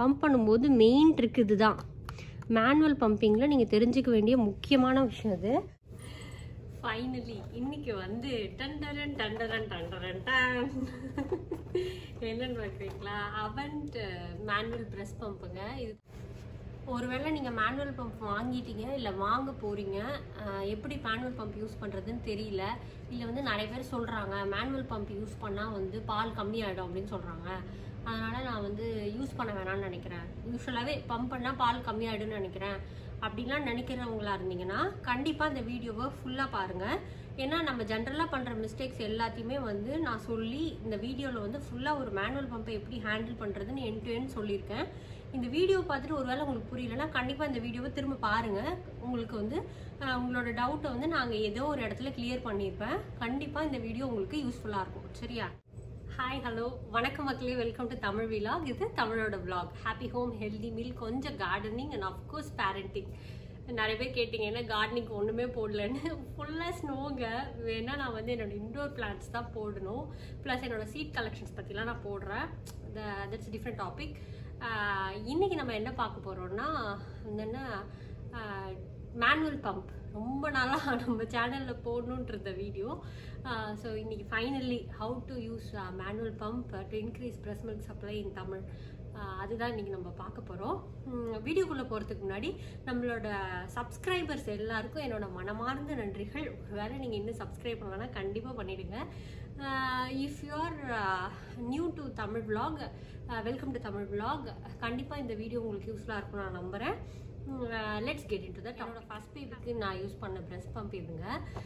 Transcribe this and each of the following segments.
pump பண்ணும்போது main trick இதுதான் manual பம்பிங்கில் நீங்கள் தெரிஞ்சுக்க வேண்டிய முக்கியமான விஷயம் இது ஃபைனலி இன்னைக்கு வந்து டண்டரன் டண்டரன் டண்டரன் டன் என்னன்னு பார்க்குறீங்களா அவன்ட் மேனுவல் ப்ரெஸ் பம்புங்க இது ஒருவேளை நீங்கள் மேனுவல் பம்ப் வாங்கிட்டீங்க இல்லை வாங்க போகிறீங்க எப்படி மேனுவல் பம்ப் யூஸ் பண்ணுறதுன்னு தெரியல இல்லை வந்து நிறைய பேர் சொல்கிறாங்க மேனுவல் பம்ப் யூஸ் பண்ணால் வந்து பால் கம்மியாயிடும் அப்படின்னு சொல்கிறாங்க அதனால் நான் வந்து யூஸ் பண்ண வேணாம்னு நினைக்கிறேன் யூஸ்வலாகவே பம்ப் பண்ணால் பால் கம்மியாயிடும்னு நினைக்கிறேன் அப்படின்லாம் நினைக்கிறவங்களா இருந்தீங்கன்னா கண்டிப்பாக இந்த வீடியோவை ஃபுல்லாக பாருங்கள் ஏன்னா நம்ம ஜென்ரலாக பண்ணுற மிஸ்டேக்ஸ் எல்லாத்தையுமே வந்து நான் சொல்லி இந்த வீடியோவில் வந்து ஃபுல்லாக ஒரு மேனுவல் பம்பை எப்படி ஹேண்டில் பண்ணுறதுன்னு என் டு என் சொல்லியிருக்கேன் இந்த வீடியோ பார்த்துட்டு ஒருவேளை உங்களுக்கு புரியலன்னா கண்டிப்பாக இந்த வீடியோவை திரும்ப பாருங்கள் உங்களுக்கு வந்து அஹ், உங்களோட டவுட்டை வந்து நாங்கள் ஏதோ ஒரு இடத்துல கிளியர் பண்ணியிருப்பேன் கண்டிப்பாக இந்த வீடியோ உங்களுக்கு யூஸ்ஃபுல்லாக இருக்கும் சரியா ஹாய் ஹலோ வணக்கம் மக்களே வெல்கம் டு தமிழ் விலாக் இது தமிழோட vlog happy home healthy meal கொஞ்சம் கார்டனிங் அண்ட் அஃப்கோர்ஸ் பேரண்டிங் நிறைய பேர் கேட்டிங்க என்ன கார்டனிங் ஒன்றுமே போடலன்னு ஃபுல்லாக ஸ்னோங்க வேணால் நான் வந்து என்னோட இன்டோர் பிளான்ட்ஸ் தான் போடணும் ப்ளஸ் என்னோட சீட் கலெக்ஷன்ஸ் பற்றிலாம் நான் போடுறேன் தட்ஸ் டிஃப்ரெண்ட் டாபிக் இன்னைக்கு நம்ம என்ன பார்க்க போகிறோம்னா என்ன மேனுவல் பம்ப் ரொம்ப நாளாக நம்ம சேனலில் போடணுன்றது வீடியோ ஸோ இன்னைக்கு finally how to use manual pump to increase breast milk supply in Tamil ஆஹ் அதுதான் இன்னைக்கு நம்ம பார்க்க போகிறோம் வீடியோக்குள்ளே போகிறதுக்கு முன்னாடி நம்மளோட சப்ஸ்கிரைபர்ஸ் எல்லாருக்கும் என்னோட மனமார்ந்த நன்றிகள் ஒருவேளை நீங்கள் இன்னும் சப்ஸ்கிரைப் பண்ணலன்னா கண்டிப்பாக பண்ணிடுங்க if you are new to Tamil vlog welcome to Tamil vlog கண்டிப்பாக இந்த வீடியோ உங்களுக்கு யூஸ்ஃபுல்லாக இருக்கும் நான் நம்புகிறேன் let's get into that என்னோட ஃபஸ்ட் பேபிக்கு நான் யூஸ் பண்ண ப்ரெஸ் பம்ப் இதுங்க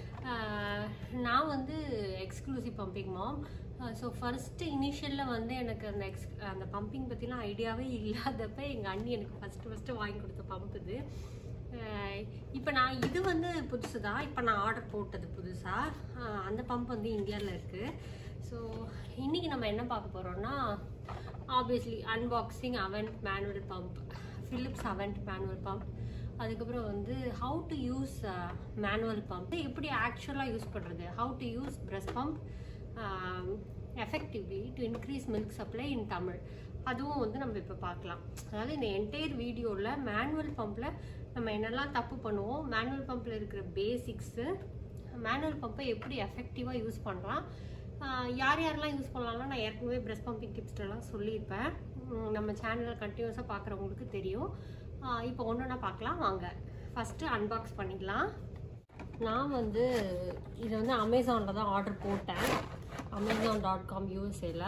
அஹ் நான் வந்து exclusive pumping mom so first இனிஷியலில் வந்து எனக்கு அந்த எக்ஸ் அந்த பம்பிங் பற்றிலாம் ஐடியாவே இல்லாதப்ப எங்கள் அண்ணி எனக்கு ஃபஸ்ட்டு ஃபஸ்ட்டு வாங்கி கொடுத்த பம்ப் இது இப்போ நான் இது வந்து புதுசு தான் இப்போ நான் ஆர்டர் போட்டது புதுசாக அந்த பம்ப் வந்து இந்தியாவில் இருக்குது ஸோ இன்றைக்கி நம்ம என்ன பார்க்க போகிறோம்னா obviously unboxing Avent manual pump Philips Avent manual pump அதுக்கப்புறம் வந்து how to use manual pump எப்படி ஆக்சுவலாக யூஸ் பண்ணுறது how to use breast pump effectively to increase milk supply in Tamil அதுவும் வந்து நம்ம இப்போ பார்க்கலாம் அதாவது இந்த என்டையர் வீடியோவில் மேனுவல் பம்பில் நம்ம என்னெல்லாம் தப்பு பண்ணுவோம் மேனுவல் பம்பில் இருக்கிற பேசிக்ஸு மேனுவல் பம்பை எப்படி எஃபெக்டிவாக யூஸ் பண்ணலாம் ஆஹ் யார் யாரெல்லாம் யூஸ் பண்ணலாம்னா நான் ஏற்கனவே ப்ரெஸ் பம்பிங் டிப்ஸ்லாம் சொல்லியிருப்பேன் உம் நம்ம சேனலில் கண்டினியூஸாக பார்க்குறவங்களுக்கு தெரியும் ஆஹ் இப்போ ஒன்று ஒன்றா பார்க்கலாம் வாங்க ஃபஸ்ட்டு அன்பாக்ஸ் பண்ணிக்கலாம் நான் வந்து இதை வந்து அமேசானில் தான் ஆர்டர் போட்டேன் அமேசான் டாட் காம் யூஎஸ்ஏல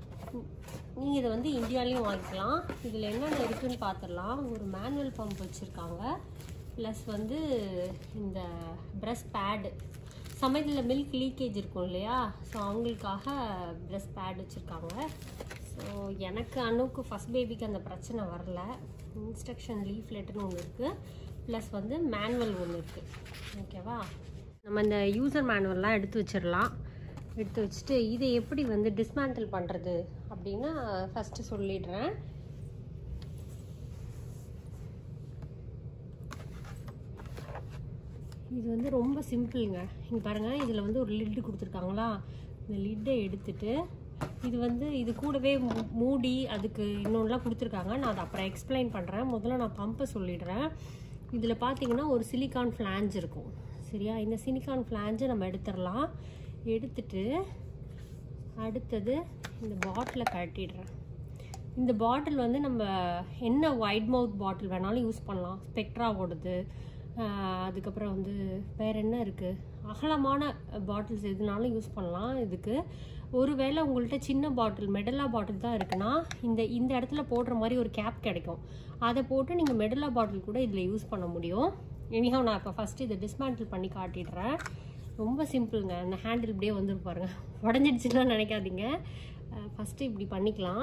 நீங்கள் இதை வந்து இந்தியாலேயும் வாங்கிக்கலாம் இதில் என்னென்ன இருக்குன்னு பார்த்துடலாம் ஒரு மேனுவல் பம்ப் வச்சுருக்காங்க ப்ளஸ் வந்து இந்த ப்ரெஸ் பேடு சமயத்தில் மில்க் லீக்கேஜ் இருக்கும் இல்லையா ஸோ அவங்களுக்காக ப்ரெஸ் பேட் வச்சுருக்காங்க ஸோ எனக்கு அணுக்கு ஃபஸ்ட் பேபிக்கு அந்த பிரச்சனை வரல இன்ஸ்ட்ரக்ஷன் லீஃப்லெட்னு ஒன்று இருக்குது ப்ளஸ் வந்து மேனுவல் ஒன்று இருக்குது ஓகேவா நம்ம இந்த யூசர் மேனுவல்லாம் எடுத்து வச்சிடலாம் எடுத்து வச்சுட்டு இதை எப்படி வந்து டிஸ்மேண்டில் பண்ணுறது அப்படின்னா ஃபஸ்ட்டு சொல்லிடுறேன் இது வந்து ரொம்ப சிம்பிளுங்க இங்கே பாருங்கள் இதில் வந்து ஒரு லிட்டு கொடுத்துருக்காங்களா இந்த லிட்டை எடுத்துட்டு இது வந்து இது கூடவே மூ- மூடி அதுக்கு இன்னொன்றுலாம் கொடுத்துருக்காங்க நான் அதை அப்புறம் எக்ஸ்பிளைன் பண்ணுறேன் முதல்ல நான் பம்பை சொல்லிடுறேன் இதில் பார்த்தீங்கன்னா ஒரு சிலிக்கான் ஃப்ளான்ஜ் இருக்கும் சரியா இந்த சிலிக்கான் ஃப்ளான்ஜை நம்ம எடுத்துடலாம் எடுத்துட்டு அடுத்தது இந்த பாட்டிலை கட்டிடுறேன் இந்த பாட்டில் வந்து நம்ம என்ன ஒயிட் மவுத் பாட்டில் வேணாலும் யூஸ் பண்ணலாம் ஸ்பெக்ட்ராவோடது ஆஹ் அதுக்கப்புறம் வந்து வேற என்ன இருக்குது அகலமான பாட்டில்ஸ் எதுனாலும் யூஸ் பண்ணலாம் இதுக்கு ஒருவேளை உங்கள்கிட்ட சின்ன பாட்டில் மெடலா பாட்டில் தான் இருக்குன்னா இந்த இந்த இடத்துல போடுற மாதிரி ஒரு கேப் கிடைக்கும் அதை போட்டு நீங்கள் மெடலா பாட்டில் கூட இதில் யூஸ் பண்ண முடியும் எனிஹாவ் நான் இப்போ ஃபஸ்ட்டு இதை டிஸ்மேண்டில் பண்ணி காட்டிடுறேன் ரொம்ப சிம்பிளுங்க அந்த ஹேண்டில் இப்படியே வந்துரு பாருங்க உடஞ்சிடுச்சுன்னா நினைக்காதீங்க ஃபஸ்ட்டு இப்படி பண்ணிக்கலாம்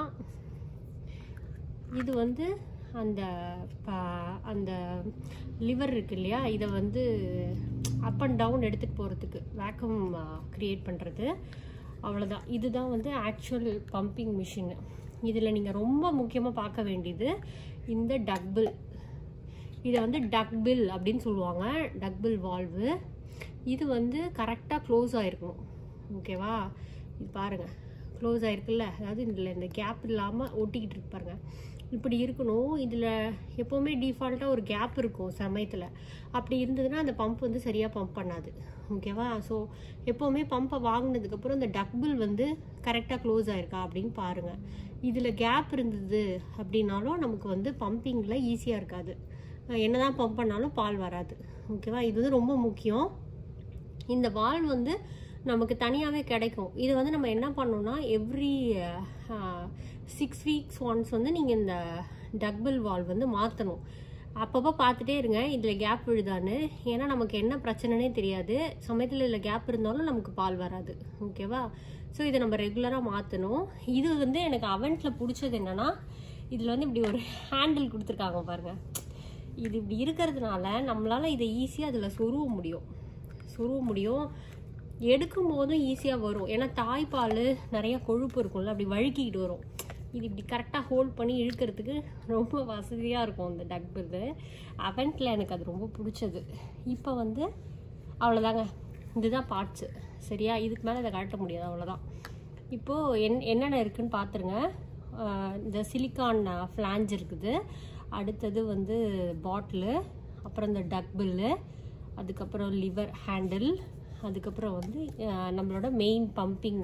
இது வந்து அந்த ப- அந்த லிவர் இருக்கு இல்லையா இதை வந்து அப் அண்ட் டவுன் எடுத்துகிட்டு போகிறதுக்கு வேக்கம் க்ரியேட் பண்ணுறது அவ்வளோதான் இதுதான் வந்து ஆக்சுவல் பம்பிங் மிஷின் இதில் நீங்கள் ரொம்ப முக்கியமாக பார்க்க வேண்டியது இந்த டக்பிள் இதை வந்து டக்பில் அப்படின்னு சொல்லுவாங்க டக்பில் வால்வு இது வந்து கரெக்டாக க்ளோஸ் ஆகிருக்கணும் ஓகேவா இது பாருங்கள் க்ளோஸ் ஆயிருக்குல்ல அதாவது இதில் இந்த கேப் இல்லாமல் ஒட்டிக்கிட்டு இருக்கு பாருங்க இப்படி இருக்கணும் இதில் எப்போவுமே டிஃபால்ட்டாக ஒரு கேப் இருக்கும் சமயத்தில் அப்படி இருந்ததுன்னா அந்த பம்ப் வந்து சரியாக பம்ப் பண்ணாது ஓகேவா ஸோ எப்போவுமே பம்பை வாங்கினதுக்கப்புறம் இந்த டக்பிள் வந்து கரெக்டாக க்ளோஸ் ஆயிருக்கா அப்படின்னு பாருங்கள் இதில் கேப் இருந்தது அப்படின்னாலும் நமக்கு வந்து பம்பிங்கில் ஈஸியாக இருக்காது என்ன தான் பம்ப் பண்ணாலும் பால் வராது ஓகேவா இது வந்து ரொம்ப முக்கியம் இந்த வால் வந்து நமக்கு தனியாகவே கிடைக்கும் இது வந்து நம்ம என்ன பண்ணோம்னா எவ்ரி சிக்ஸ் வீக்ஸ் ஒன்ஸ் வந்து நீங்கள் இந்த டக்பிள் வால் வந்து மாற்றணும் அப்பப்போ பார்த்துட்டே இருங்க இதில் கேப் விழுதான்னு ஏன்னா நமக்கு என்ன பிரச்சனைனே தெரியாது சமயத்தில் இதில் கேப் இருந்தாலும் நமக்கு பால் வராது ஓகேவா ஸோ இதை நம்ம ரெகுலராக மாற்றணும் இது வந்து எனக்கு அவெண்ட்டில் பிடிச்சது என்னென்னா இதில் வந்து இப்படி ஒரு ஹேண்டில் கொடுத்துருக்காங்க பாருங்கள் இது இப்படி இருக்கிறதுனால நம்மளால் இதை ஈஸியாக அதில் சொருவ முடியும் சொருவ முடியும் எடுக்கும் போதும் ஈஸியாக வரும் ஏன்னா தாய்ப்பால் நிறைய கொழுப்பு இருக்கும்ல அப்படி வழுக்கிக்கிட்டு வரும் இது இப்படி கரெக்டாக ஹோல்ட் பண்ணி இழுக்கிறதுக்கு ரொம்ப வசதியாக இருக்கும் இந்த டக் இது அவெண்ட்டில் எனக்கு அது ரொம்ப பிடிச்சது இப்போ வந்து அவ்வளோதாங்க இதுதான் பார்ட்ஸு சரியா இதுக்கு மேலே இதை கழட்ட முடியாது அவ்வளோதான் இப்போது என் என்னென்ன இருக்குன்னு பார்த்துருங்க இந்த சிலிக்கான் ஃப்ளாஞ்ச் இருக்குது அடுத்தது வந்து பாட்டிலு அப்புறம் இந்த டக்பில்லு அதுக்கப்புறம் லிவர் ஹேண்டில் அதுக்கப்புறம் வந்து நம்மளோட மெயின் பம்பிங்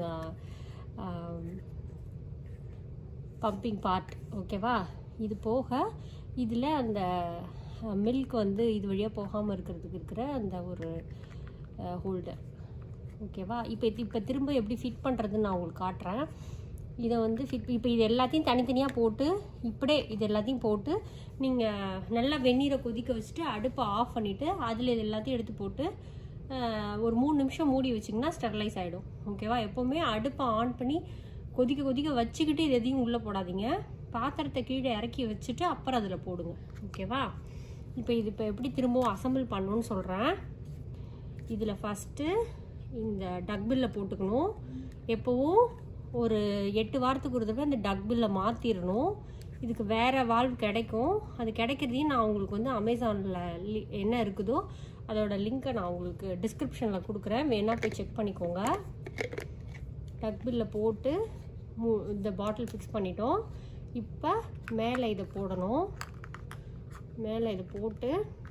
பம்பிங் பார்ட் ஓகேவா இது போக இதில் அந்த மில்க் வந்து இது வழியாக போகாமல் இருக்கிறதுக்கு இருக்கிற அந்த ஒரு ஹோல்டர் ஓகேவா இப்போ இப்போ திரும்ப எப்படி ஃபிட் பண்ணுறதுன்னு நான் உங்களுக்கு காட்டுறேன் இதை வந்து ஃபிட் இப்போ இது எல்லாத்தையும் தனித்தனியாக போட்டு இப்படியே இது எல்லாத்தையும் போட்டு நீங்கள் நல்லா வெந்நீரை கொதிக்க வச்சுட்டு அடுப்பை ஆஃப் பண்ணிவிட்டு அதில் இது எல்லாத்தையும் எடுத்து போட்டு ஒரு மூணு நிமிஷம் மூடி வச்சிங்கன்னா ஸ்டெர்லைஸ் ஆகிடும் ஓகேவா எப்போவுமே அடுப்பை ஆன் பண்ணி கொதிக்க கொதிக்க வச்சுக்கிட்டு இது எதையும் உள்ளே போடாதீங்க பாத்திரத்தை கீழே இறக்கி வச்சுட்டு அப்புறம் அதில் போடுங்க ஓகேவா இப்போ இது இப்போ எப்படி திரும்பவும் அசம்பிள் பண்ணணும்னு சொல்கிறேன் இதில் ஃபஸ்ட்டு இந்த டக்பில்ல போட்டுக்கணும் எப்போவும் ஒரு எட்டு வாரத்துக்கு ஒரு தடவை இந்த டக்பில்ல மாற்றிடணும் இதுக்கு வேறு வால்வ் கிடைக்கும் அது கிடைக்கிறதையும் நான் உங்களுக்கு வந்து அமேசானில் என்ன இருக்குதோ அதோட லிங்க்கை நான் உங்களுக்கு டிஸ்கிரிப்ஷனில் கொடுக்குறேன் வேணால் போய் செக் பண்ணிக்கோங்க டக்பில்ல போட்டு மூ இந்த பாட்டில் ஃபிக்ஸ் பண்ணிட்டோம் இப்போ மேலே இதை போடணும் மேலே இதை போட்டு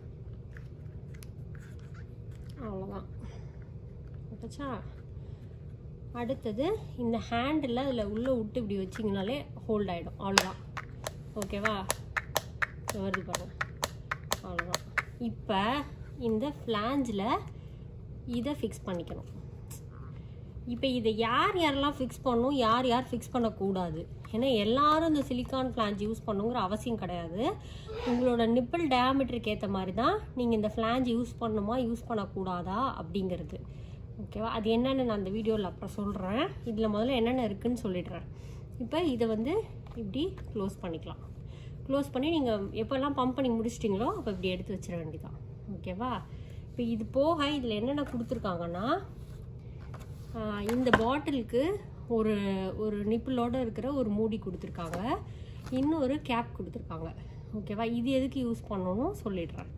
அவ்வளோதான் ஓகேச்சா அடுத்தது இந்த ஹேண்டில் அதில் உள்ளே விட்டு இப்படி வச்சிங்கனாலே ஹோல்ட் ஆகிடும் அவ்வளோதான் ஓகேவா வருது பாருங்க அவ்வளோதான் இப்போ இந்த ஃப்ளாஞ்சில் இதை ஃபிக்ஸ் பண்ணிக்கணும் இப்போ இதை யார் யாரெல்லாம் ஃபிக்ஸ் பண்ணணும் யார் யார் ஃபிக்ஸ் பண்ணக்கூடாது ஏன்னா எல்லாரும் இந்த சிலிக்கான் ஃப்ளாஞ்ச் யூஸ் பண்ணுங்கிற அவசியம் கிடையாது உங்களோட நிப்பிள் டயாமீட்டருக்கு ஏற்ற மாதிரி தான் நீங்கள் இந்த ஃப்ளாஞ்ச் யூஸ் பண்ணணுமா யூஸ் பண்ணக்கூடாதா அப்படிங்கிறது ஓகேவா அது என்னென்னு நான் அந்த வீடியோவில் அப்புறம் சொல்கிறேன் இதில் முதல்ல என்னென்ன இருக்குதுன்னு சொல்லிடுறேன் இப்போ இதை வந்து இப்படி க்ளோஸ் பண்ணிக்கலாம் க்ளோஸ் பண்ணி நீங்கள் எப்போல்லாம் பம்ப் பண்ணி முடிச்சிட்டிங்களோ அப்போ இப்படி எடுத்து வச்சிட வேண்டியதான் ஓகேவா இப்போ இது போக இதில் என்னென்ன கொடுத்துருக்காங்கன்னா இந்த பாட்டிலுக்கு ஒரு ஒரு நிப்பிளோட இருக்கிற ஒரு மூடி கொடுத்துருக்காங்க இன்னொரு கேப் கொடுத்துருக்காங்க ஓகேவா இது எதுக்கு யூஸ் பண்ணணும் சொல்லிடுறேன்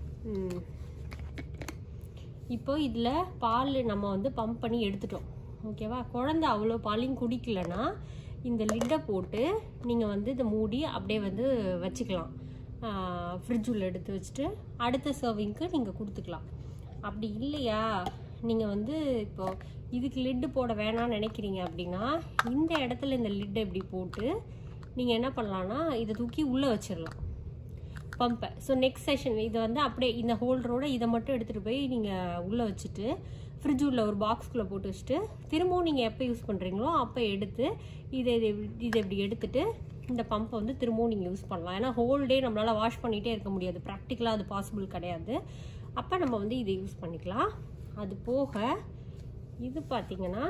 இப்போ இதில் பால் நம்ம வந்து பம்ப் பண்ணி எடுத்துட்டோம் ஓகேவா குழந்தை அவ்வளோ பாலையும் குடிக்கலன்னா இந்த லிட்டை போட்டு நீங்கள் வந்து இதை மூடி அப்படியே வந்து வச்சுக்கலாம் ஃப்ரிட்ஜ் உள்ள எடுத்து வச்சுட்டு அடுத்த சர்விங்க்கு நீங்கள் கொடுத்துக்கலாம் அப்படி இல்லையா நீங்கள் வந்து இப்போ இதுக்கு லிட்டு போட வேணாம்னு நினைக்கிறீங்க அப்படின்னா இந்த இடத்துல இந்த லிட்டை இப்படி போட்டு நீங்கள் என்ன பண்ணலான்னா இதை தூக்கி உள்ளே வச்சிடலாம் பம்பை ஸோ நெக்ஸ்ட் செஷன் இதை வந்து அப்படியே இந்த ஹோல்டரோட இதை மட்டும் எடுத்துகிட்டு போய் நீங்கள் உள்ளே வச்சுட்டு ஃப்ரிட்ஜ் உள்ள ஒரு பாக்ஸ்குள்ளே போட்டு வச்சுட்டு திரும்பவும் நீங்கள் எப்போ யூஸ் பண்ணுறீங்களோ அப்போ எடுத்து இதை இதை இதை இப்படி எடுத்துட்டு இந்த பம்பை வந்து திரும்பவும் நீங்கள் யூஸ் பண்ணலாம் ஏன்னா ஹோல் டே நம்மளால் வாஷ் பண்ணிகிட்டே இருக்க முடியாது ப்ராக்டிக்கலாக அது பாசிபிள் கிடையாது அப்போ நம்ம வந்து இதை யூஸ் பண்ணிக்கலாம் அது போக இது பார்த்தீங்கன்னா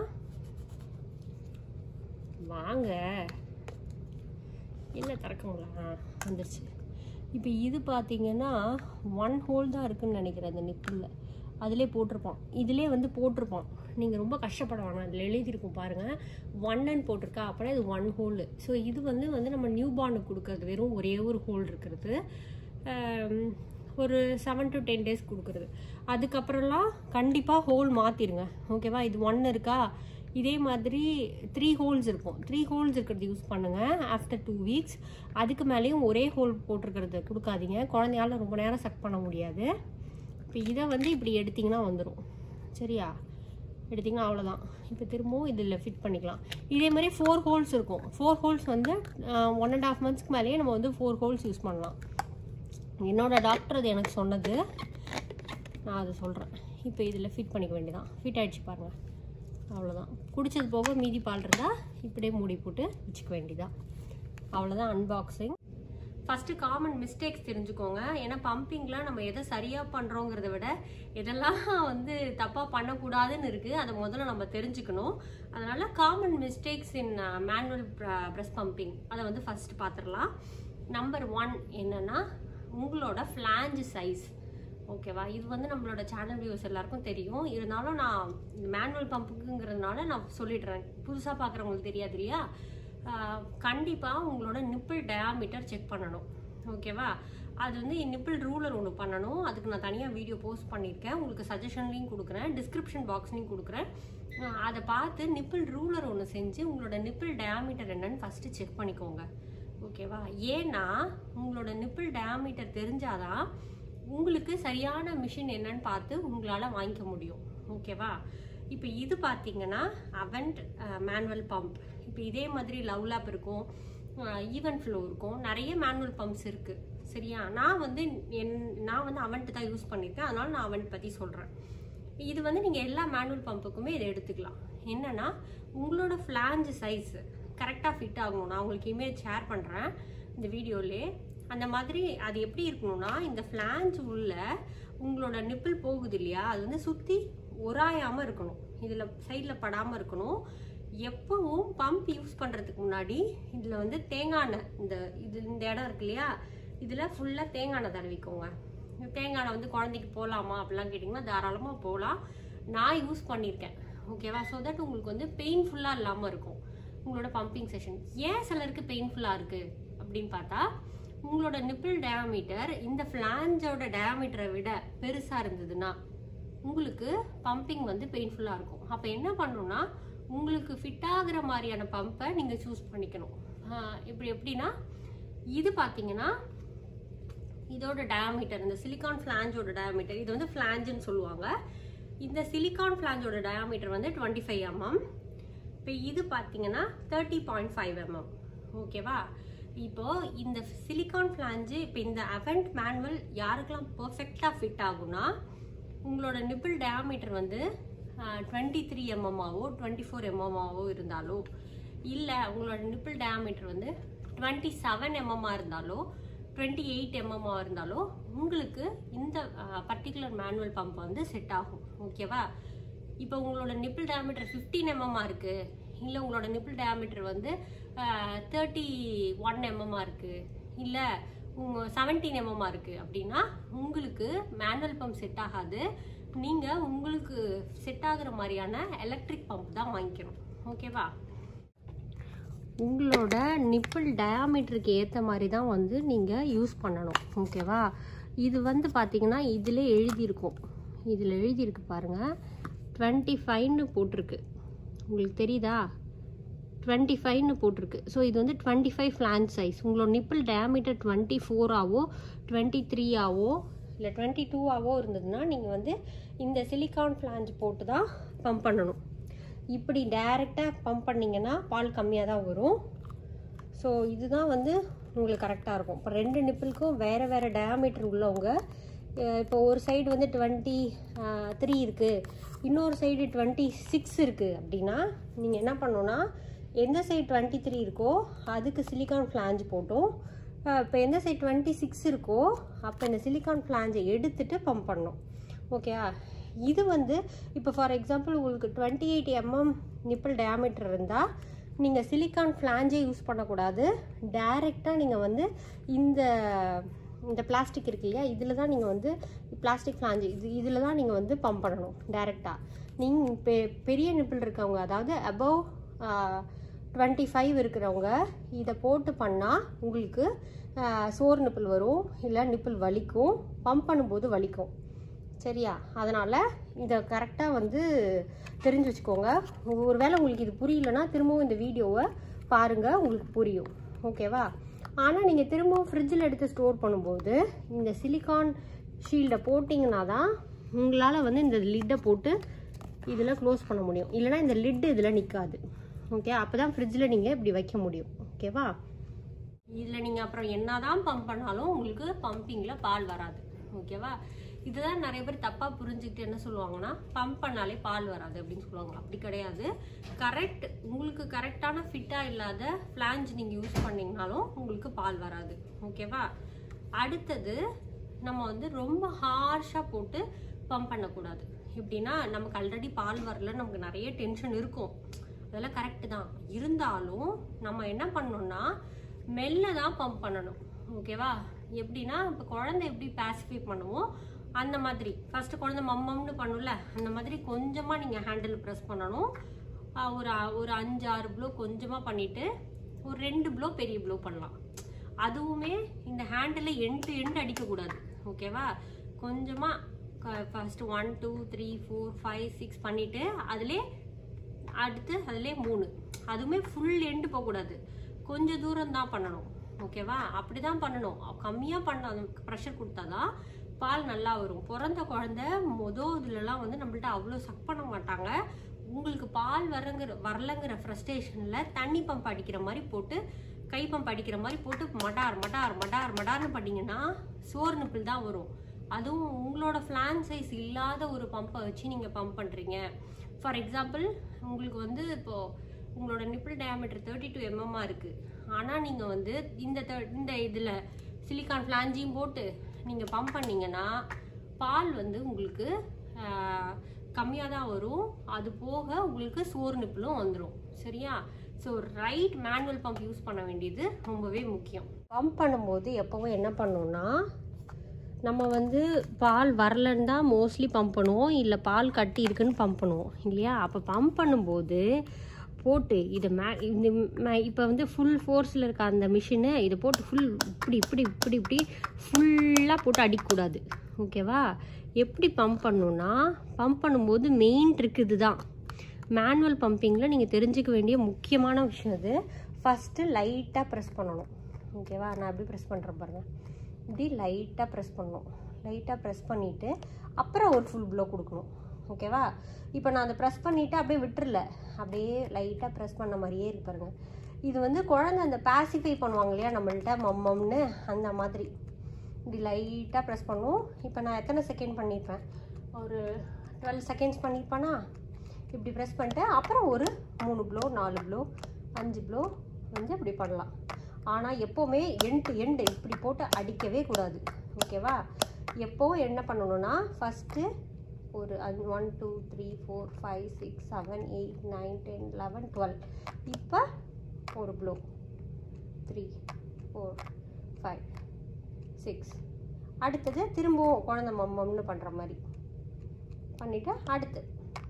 வாங்க என்ன திறக்க முடியல வந்துருச்சு இப்போ இது பார்த்தீங்கன்னா ஒன் ஹோல் தான் இருக்குன்னு நினைக்கிறேன் அந்த நிப்பில் அதிலே போட்டிருப்போம் இதிலே வந்து போட்டிருப்போம் நீங்கள் ரொம்ப கஷ்டப்பட வேணாம் அதில் எழுதியிருக்கும் பாருங்கள் ஒன்னு போட்டிருக்கா அப்படின்னா இது ஒன் ஹோல் ஸோ இது வந்து வந்து நம்ம நியூ பார்னுக்கு கொடுக்கறது வெறும் ஒரே ஒரு ஹோல் இருக்கிறது ஒரு செவன் டு டென் டேஸ் கொடுக்குறது அதுக்கப்புறம்லாம் கண்டிப்பாக ஹோல் மாற்றிடுங்க ஓகேவா இது ஒன்று இருக்கா இதே மாதிரி த்ரீ ஹோல்ஸ் இருக்கும் த்ரீ ஹோல்ஸ் இருக்கிறது யூஸ் பண்ணுங்கள் ஆஃப்டர் டூ வீக்ஸ் அதுக்கு மேலேயும் ஒரே ஹோல் போட்டிருக்கிறது கொடுக்காதீங்க குழந்தையால ரொம்ப நேரம் சக் பண்ண முடியாது இப்போ இதை வந்து இப்படி எடுத்திங்கன்னா வந்துடும் சரியா எடுத்திங்கன்னா அவ்வளோதான் இப்போ திரும்பவும் இதில் ஃபிட் பண்ணிக்கலாம் இதே மாதிரி ஃபோர் ஹோல்ஸ் இருக்கும் ஃபோர் ஹோல்ஸ் வந்து ஒன் அண்ட் ஆஃப் மந்த்ஸ்க்கு மேலேயே நம்ம வந்து ஃபோர் ஹோல்ஸ் யூஸ் பண்ணலாம் என்னோட டாக்டர் அது எனக்கு சொன்னது நான் அதை சொல்கிறேன் இப்போ இதில் ஃபிட் பண்ணிக்க வேண்டியதான் ஃபிட் ஆகிடுச்சு பாருங்கள் அவ்வளோதான் குடித்தது போக மீதி பால் இருந்தால் இப்படியே மூடி போட்டு வச்சுக்க வேண்டியதான் அவ்வளோதான் அன்பாக்சிங் ஃபஸ்ட்டு காமன் மிஸ்டேக்ஸ் தெரிஞ்சுக்கோங்க ஏன்னா பம்பிங்கில் நம்ம எதை சரியாக பண்ணுறோங்கிறத விட எதெல்லாம் வந்து தப்பாக பண்ணக்கூடாதுன்னு இருக்குது அதை முதல்ல நம்ம தெரிஞ்சுக்கணும் அதனால் common mistakes in manual breast pumping அதை வந்து ஃபஸ்ட்டு பார்த்துடலாம் நம்பர் ஒன் என்னென்னா உங்களோட ஃப்ளாஞ்ச் சைஸ் ஓகேவா இது வந்து நம்மளோட சேனல் வியூஸ் எல்லாருக்கும் தெரியும் இருந்தாலும் நான் மேனுவல் பம்புக்குங்கிறதுனால நான் சொல்லிடுறேன் புதுசாக பார்க்குறவங்களுக்கு தெரியாது இல்லையா கண்டிப்பாக உங்களோட நிப்பிள் டயாமீட்டர் செக் பண்ணணும் ஓகேவா அது வந்து நிப்பிள் ரூலர் ஒன்று பண்ணணும் அதுக்கு நான் தனியாக வீடியோ போஸ்ட் பண்ணியிருக்கேன் உங்களுக்கு சஜஷன்லையும் கொடுக்குறேன் டிஸ்கிரிப்ஷன் பாக்ஸ்லையும் கொடுக்குறேன் அதை பார்த்து நிப்பிள் ரூலர் ஒன்று செஞ்சு உங்களோட நிப்பிள் டயாமீட்டர் என்னன்னு ஃபஸ்ட்டு செக் பண்ணிக்கோங்க ஓகேவா ஏன்னா உங்களோட நிப்பிள் டயாமீட்டர் தெரிஞ்சாதான் உங்களுக்கு சரியான மிஷின் என்னன்னு பார்த்து உங்களால் வாங்கிக்க முடியும் ஓகேவா இப்போ இது பார்த்தீங்கன்னா அவெண்ட் மேனுவல் பம்ப் இப்போ இதே மாதிரி லவ் லேப் இருக்கும் ஈவன் ஃப்ளோ இருக்கும் நிறைய மேனுவல் பம்ப்ஸ் இருக்குது சரியா நான் வந்து என் நான் வந்து அவெண்ட் தான் யூஸ் பண்ணியிருக்கேன் அதனால் நான் அவெண்ட் பற்றி சொல்கிறேன் இது வந்து நீங்கள் எல்லா மேனுவல் பம்புக்குமே இதை எடுத்துக்கலாம் என்னென்னா உங்களோட ஃப்ளாஞ்ச் சைஸ் கரெக்டாக ஃபிட் ஆகணும் நான் உங்களுக்கு இமேஜ் ஷேர் பண்ணுறேன் இந்த வீடியோலே அந்த மாதிரி அது எப்படி இருக்கணும்னா இந்த ஃப்ளாஞ்ச் உள்ள உங்களோட நிப்பிள் போகுது இல்லையா அது வந்து சுற்றி உராயாமல் இருக்கணும் இதில் சைடில் படாமல் இருக்கணும் எப்பவும் பம்ப் யூஸ் பண்ணுறதுக்கு முன்னாடி இதில் வந்து தேங்காய் எண்ணெய் இந்த இது இந்த இடம் இருக்கு இல்லையா இதில் ஃபுல்லாக தேங்காய் எண்ணெய் தடவிக்கோங்க தேங்காய் எண்ணெய் வந்து குழந்தைக்கு போகலாமா அப்படிலாம் கேட்டிங்கன்னா தாராளமாக போகலாம் நான் யூஸ் பண்ணியிருக்கேன் ஓகேவா ஸோ தட் உங்களுக்கு வந்து பெயின்ஃபுல்லாக இல்லாமல் இருக்கும் உங்களோட பம்பிங் செஷன் ஏன் சிலருக்கு பெயின்ஃபுல்லாக இருக்குது அப்படின்னு பார்த்தா உங்களோட நிப்பிள் டயாமீட்டர் இந்த ஃப்ளாஞ்சோட டயாமீட்டரை விட பெருசாக இருந்ததுன்னா உங்களுக்கு பம்பிங் வந்து பெயின்ஃபுல்லாக இருக்கும் அப்போ என்ன பண்ணணும்னா உங்களுக்கு ஃபிட் ஆகுற மாதிரியான பம்பை நீங்கள் சூஸ் பண்ணிக்கணும் இப்படி எப்படின்னா இது பார்த்தீங்கன்னா இதோட டயாமீட்டர் இந்த சிலிக்கான் ஃப்ளாஞ்சோட டயாமீட்டர் இது வந்து ஃப்ளாஞ்சுன்னு சொல்லுவாங்க இந்த சிலிக்கான் ஃப்ளாஞ்சோட டயாமீட்டர் வந்து டுவெண்ட்டி ஃபைவ் எம்எம் இப்போ இது பார்த்தீங்கன்னா தேர்ட்டி பாயிண்ட் ஃபைவ் எம்எம் ஓகேவா இப்போ இந்த சிலிக்கான் ஃப்ளாஞ்சு இப்போ இந்த அவெண்ட் மேனுவல் யாருக்கெல்லாம் பர்ஃபெக்டாக ஃபிட் ஆகும்னா உங்களோட நிப்பிள் டயாமீட்டர் வந்து டுவெண்ட்டி த்ரீ எம்எம்மாவோ டுவெண்ட்டி ஃபோர் எம்எம்மாவோ இருந்தாலோ இல்லை உங்களோட நிப்பிள் டயாமீட்டர் வந்து டுவெண்ட்டி செவன் எம்எம்மாக இருந்தாலோ டுவெண்ட்டி எயிட் எம்எம்மாக இருந்தாலோ உங்களுக்கு இந்த பர்டிகுலர் மேனுவல் பம்ப் வந்து செட் ஆகும் ஓகேவா இப்போ உங்களோட நிப்பிள் டயாமீட்டர் ஃபிஃப்டீன் எம்எம்மாக இருக்குது இல்லை உங்களோட நிப்பிள் டயாமீட்டர் வந்து தேர்ட்டி ஒன் எம்எம்மாக இருக்குது இல்லை உங்கள் செவன்டீன் எம்எம்மாக இருக்குது அப்படின்னா உங்களுக்கு மேனுவல் பம்ப் செட் ஆகாது நீங்கள் உங்களுக்கு செட் ஆகுற மாதிரியான எலக்ட்ரிக் பம்ப் தான் வாங்கிக்கணும் ஓகேவா உங்களோட நிப்பிள் டயாமீட்டருக்கு ஏற்ற மாதிரி தான் வந்து நீங்கள் யூஸ் பண்ணணும் ஓகேவா இது வந்து பார்த்தீங்கன்னா இதில் எழுதியிருக்கும் இதில் எழுதியிருக்கு பாருங்கள் டுவெண்ட்டி ஃபைவ்னு போட்டிருக்கு உங்களுக்கு தெரியுதா டுவெண்ட்டி ஃபைவ்னு போட்டிருக்கு ஸோ இது வந்து டுவெண்ட்டி ஃபைவ் ஃப்ளான் சைஸ் உங்களோட நிப்பிள் டயாமீட்டர் டுவெண்ட்டி ஃபோராவோ டுவெண்ட்டி த்ரீயாவோ இல்லை டுவெண்ட்டி டூவாவோ இருந்ததுன்னா நீங்கள் வந்து இந்த சிலிக்கான் ஃப்ளாஞ்ச் போட்டு தான் பம்ப் பண்ணணும் இப்படி டைரெக்டாக பம்ப் பண்ணிங்கன்னா பால் கம்மியாக தான் வரும் ஸோ இதுதான் வந்து உங்களுக்கு கரெக்டாக இருக்கும் இப்போ ரெண்டு நிப்பிளுக்கும் வேறு வேறு டயாமீட்டர் உள்ளவங்க இப்போ ஒரு சைடு வந்து டுவெண்ட்டி த்ரீ இருக்குது இன்னொரு சைடு டுவெண்ட்டி சிக்ஸ் இருக்குது அப்படின்னா நீங்கள் என்ன பண்ணணுன்னா எந்த சைடு டுவெண்ட்டி த்ரீ இருக்கோ அதுக்கு சிலிக்கான் ஃப்ளாஞ்ச் போட்டும் இப்போ எந்த சைடு டுவெண்ட்டி சிக்ஸ் இருக்கோ அப்போ இந்த சிலிக்கான் ஃப்ளாஞ்சை எடுத்துகிட்டு பம்ப் பண்ணணும் ஓகேயா இது வந்து இப்போ ஃபார் எக்ஸாம்பிள் உங்களுக்கு twenty eight mm nipple diameter இருந்தால் நீங்கள் சிலிக்கான் ஃப்ளாஞ்சே யூஸ் பண்ணக்கூடாது டைரெக்டாக நீங்கள் வந்து இந்த இந்த பிளாஸ்டிக் இருக்கு இல்லையா இதில் தான் நீங்கள் வந்து பிளாஸ்டிக் ஃப்ளாஞ்சு இது இதில் தான் நீங்கள் வந்து பம்ப் பண்ணணும் டைரெக்டாக நீங்கள் பெ பெரிய நிப்பிள் இருக்கவங்க அதாவது அபவ் டுவெண்ட்டி ஃபைவ் இருக்கிறவங்க இதை போட்டு பண்ணால் உங்களுக்கு சோறு நிப்பிள் வரும் இல்லை நிப்பிள் வலிக்கும் பம்ப் பண்ணும்போது வலிக்கும் சரியா அதனால் இதை கரெக்டாக வந்து தெரிஞ்சு வச்சுக்கோங்க ஒருவேளை உங்களுக்கு இது புரியலன்னா திரும்பவும் இந்த வீடியோவை பாருங்கள் உங்களுக்கு புரியும் ஓகேவா ஆனால் நீங்கள் திரும்பவும் ஃப்ரிட்ஜில் எடுத்து ஸ்டோர் பண்ணும்போது இந்த சிலிக்கான் ஷீல்டை போட்டிங்கன்னா தான் உங்களால் வந்து இந்த லிட்டை போட்டு இதில் க்ளோஸ் பண்ண முடியும் இல்லைனா இந்த லிட்டு இதில் நிற்காது ஓகே அப்போ தான் ஃப்ரிட்ஜில் நீங்கள் இப்படி வைக்க முடியும் ஓகேவா இதில் நீங்கள் அப்புறம் என்னதான் பம்ப் பண்ணாலும் உங்களுக்கு பம்பிங்கில் பால் வராது ஓகேவா இதுதான் நிறைய பேர் தப்பாக புரிஞ்சுக்கிட்டு என்ன சொல்லுவாங்கன்னா பம்ப் பண்ணாலே பால் வராது அப்படின்னு சொல்லுவாங்க அப்படி கிடையாது கரெக்ட் உங்களுக்கு கரெக்டான ஃபிட்டாக இல்லாத ஃப்ளாஞ்ச் நீங்கள் யூஸ் பண்ணிங்கனாலும் உங்களுக்கு பால் வராது ஓகேவா அடுத்தது நம்ம வந்து ரொம்ப ஹார்ஷாக போட்டு பம்ப் பண்ணக்கூடாது எப்படின்னா நமக்கு ஆல்ரெடி பால் வரல நமக்கு நிறைய டென்ஷன் இருக்கும் அதெல்லாம் கரெக்டு தான் இருந்தாலும் நம்ம என்ன பண்ணணும்னா மெல்ல தான் பம்ப் பண்ணணும் ஓகேவா எப்படின்னா இப்போ குழந்தை எப்படி பேசிஃபை பண்ணுவோம் அந்த மாதிரி ஃபர்ஸ்ட் குழந்தை மம்மம்னு பண்ணும்ல அந்த மாதிரி கொஞ்சமாக நீங்கள் ஹேண்டில் ப்ரெஸ் பண்ணணும் ஆஹ் ஒரு ஒரு அஞ்சு ஆறு ப்ளோ கொஞ்சமாக பண்ணிட்டு ஒரு ரெண்டு ப்ளோ பெரிய ப்ளோ பண்ணலாம் அதுவுமே இந்த ஹேண்டில் எண்ட் டு எண்ட் அடிக்கக்கூடாது ஓகேவா கொஞ்சமாக first one two three four five six பண்ணிவிட்டு அதிலே அடுத்து அதிலே மூணு அதுவுமே ஃபுல் எண்டு போகக்கூடாது கொஞ்சம் தூரம் தான் பண்ணணும் ஓகேவா அப்படி தான் பண்ணணும் கம்மியாக பண்ண ப்ரெஷர் கொடுத்தாதான் பால் நல்லா வரும் பிறந்த குழந்தை மொதல் இதுலலாம் வந்து நம்மள்ட்ட அவ்வளோ சக் பண்ண மாட்டாங்க உங்களுக்கு பால் வரங்கிற வரலங்கிற ஃப்ரஸ்ட்ரேஷனில் தண்ணி பம்ப் அடிக்கிற மாதிரி போட்டு கை பம்ப் அடிக்கிற மாதிரி போட்டு மடார் மடார் மடார் மடார்னு பண்ணிங்கன்னா சோறு நிப்பிள் தான் வரும் அதுவும் உங்களோட ஃப்ளான் சைஸ் இல்லாத ஒரு பம்பை வச்சு நீங்கள் பம்ப் பண்ணுறீங்க ஃபார் எக்ஸாம்பிள் உங்களுக்கு வந்து இப்போது உங்களோட நிப்பிள் டயாமீட்டர் தேர்ட்டி டூ எம்எம்மாக இருக்குது ஆனால் நீங்கள் வந்து இந்த thir- இந்த இதில் சிலிக்கான் ஃப்ளாஞ்சியும் போட்டு நீங்கள் பம்ப் பண்ணீங்கன்னா பால் வந்து உங்களுக்கு கம்மியாக தான் வரும் அது போக உங்களுக்கு சோறு நிப்பிளும் வந்துடும் சரியா so right manual pump use பண்ண வேண்டியது ரொம்பவே முக்கியம் பம்ப் பண்ணும்போது எப்போவும் என்ன பண்ணணும்னா நம்ம வந்து பால் வரலன்னு தான் மோஸ்ட்லி பம்ப் பண்ணுவோம் இல்லை பால் கட்டி இருக்குன்னு பம்ப் பண்ணுவோம் இல்லையா அப்போ பம்ப் பண்ணும்போது போட்டு இதை மே இந்த இப்போ வந்து ஃபுல் ஃபோர்ஸில் இருக்க அந்த மிஷினு இதை போட்டு ஃபுல் இப்படி இப்படி இப்படி இப்படி ஃபுல்லாக போட்டு அடிக்கக்கூடாது ஓகேவா எப்படி பம்ப் பண்ணணும்னா பம்ப் பண்ணும்போது மெயின் ட்ரிக் இதுதான் மேனுவல் பம்பிங்கில் நீங்கள் தெரிஞ்சுக்க வேண்டிய முக்கியமான விஷயம் இது ஃபஸ்ட்டு லைட்டாக ப்ரெஸ் பண்ணணும் ஓகேவா நான் எப்படி ப்ரெஸ் பண்ணுறேன் பாருங்கள் இப்படி லைட்டாக ப்ரெஸ் பண்ணணும் லைட்டாக ப்ரெஸ் பண்ணிவிட்டு அப்புறம் ஒரு ஃபுல் ப்ளோ கொடுக்கணும் ஓகேவா இப்போ நான் அதை ப்ரெஸ் பண்ணிவிட்டு அப்படியே விட்டுறல அப்படியே லைட்டாக ப்ரெஸ் பண்ண மாதிரியே இருக்கு பாருங்க இது வந்து குழந்தை அந்த பாசிஃபை பண்ணுவாங்க இல்லையா நம்மள்ட்ட மம்மம்னு அந்த மாதிரி இப்படி லைட்டாக ப்ரெஸ் பண்ணும் இப்போ நான் எத்தனை செகண்ட் பண்ணியிருப்பேன் ஒரு டுவெல் செகண்ட்ஸ் பண்ணியிருப்பேனா இப்படி ப்ரெஸ் பண்ணிட்டு அப்புறம் ஒரு மூணு ப்ளோ நாலு ப்ளோ அஞ்சு ப்ளோ வந்து இப்படி பண்ணலாம் ஆனால் எப்போவுமே எண்ட் டு எண்டு இப்படி போட்டு அடிக்கவே கூடாது ஓகேவா எப்போவும் என்ன பண்ணணும்னா ஃபஸ்ட்டு ஒரு one two three four five six seven eight nine ten eleven twelve இப்போ ஒரு ப்ளோ த்ரீ ஃபோர் ஃபைவ் சிக்ஸ் அடுத்தது திரும்பவும் குழந்தை மம்மம்னு பண்ணுற மாதிரி பண்ணிவிட்டு அடுத்து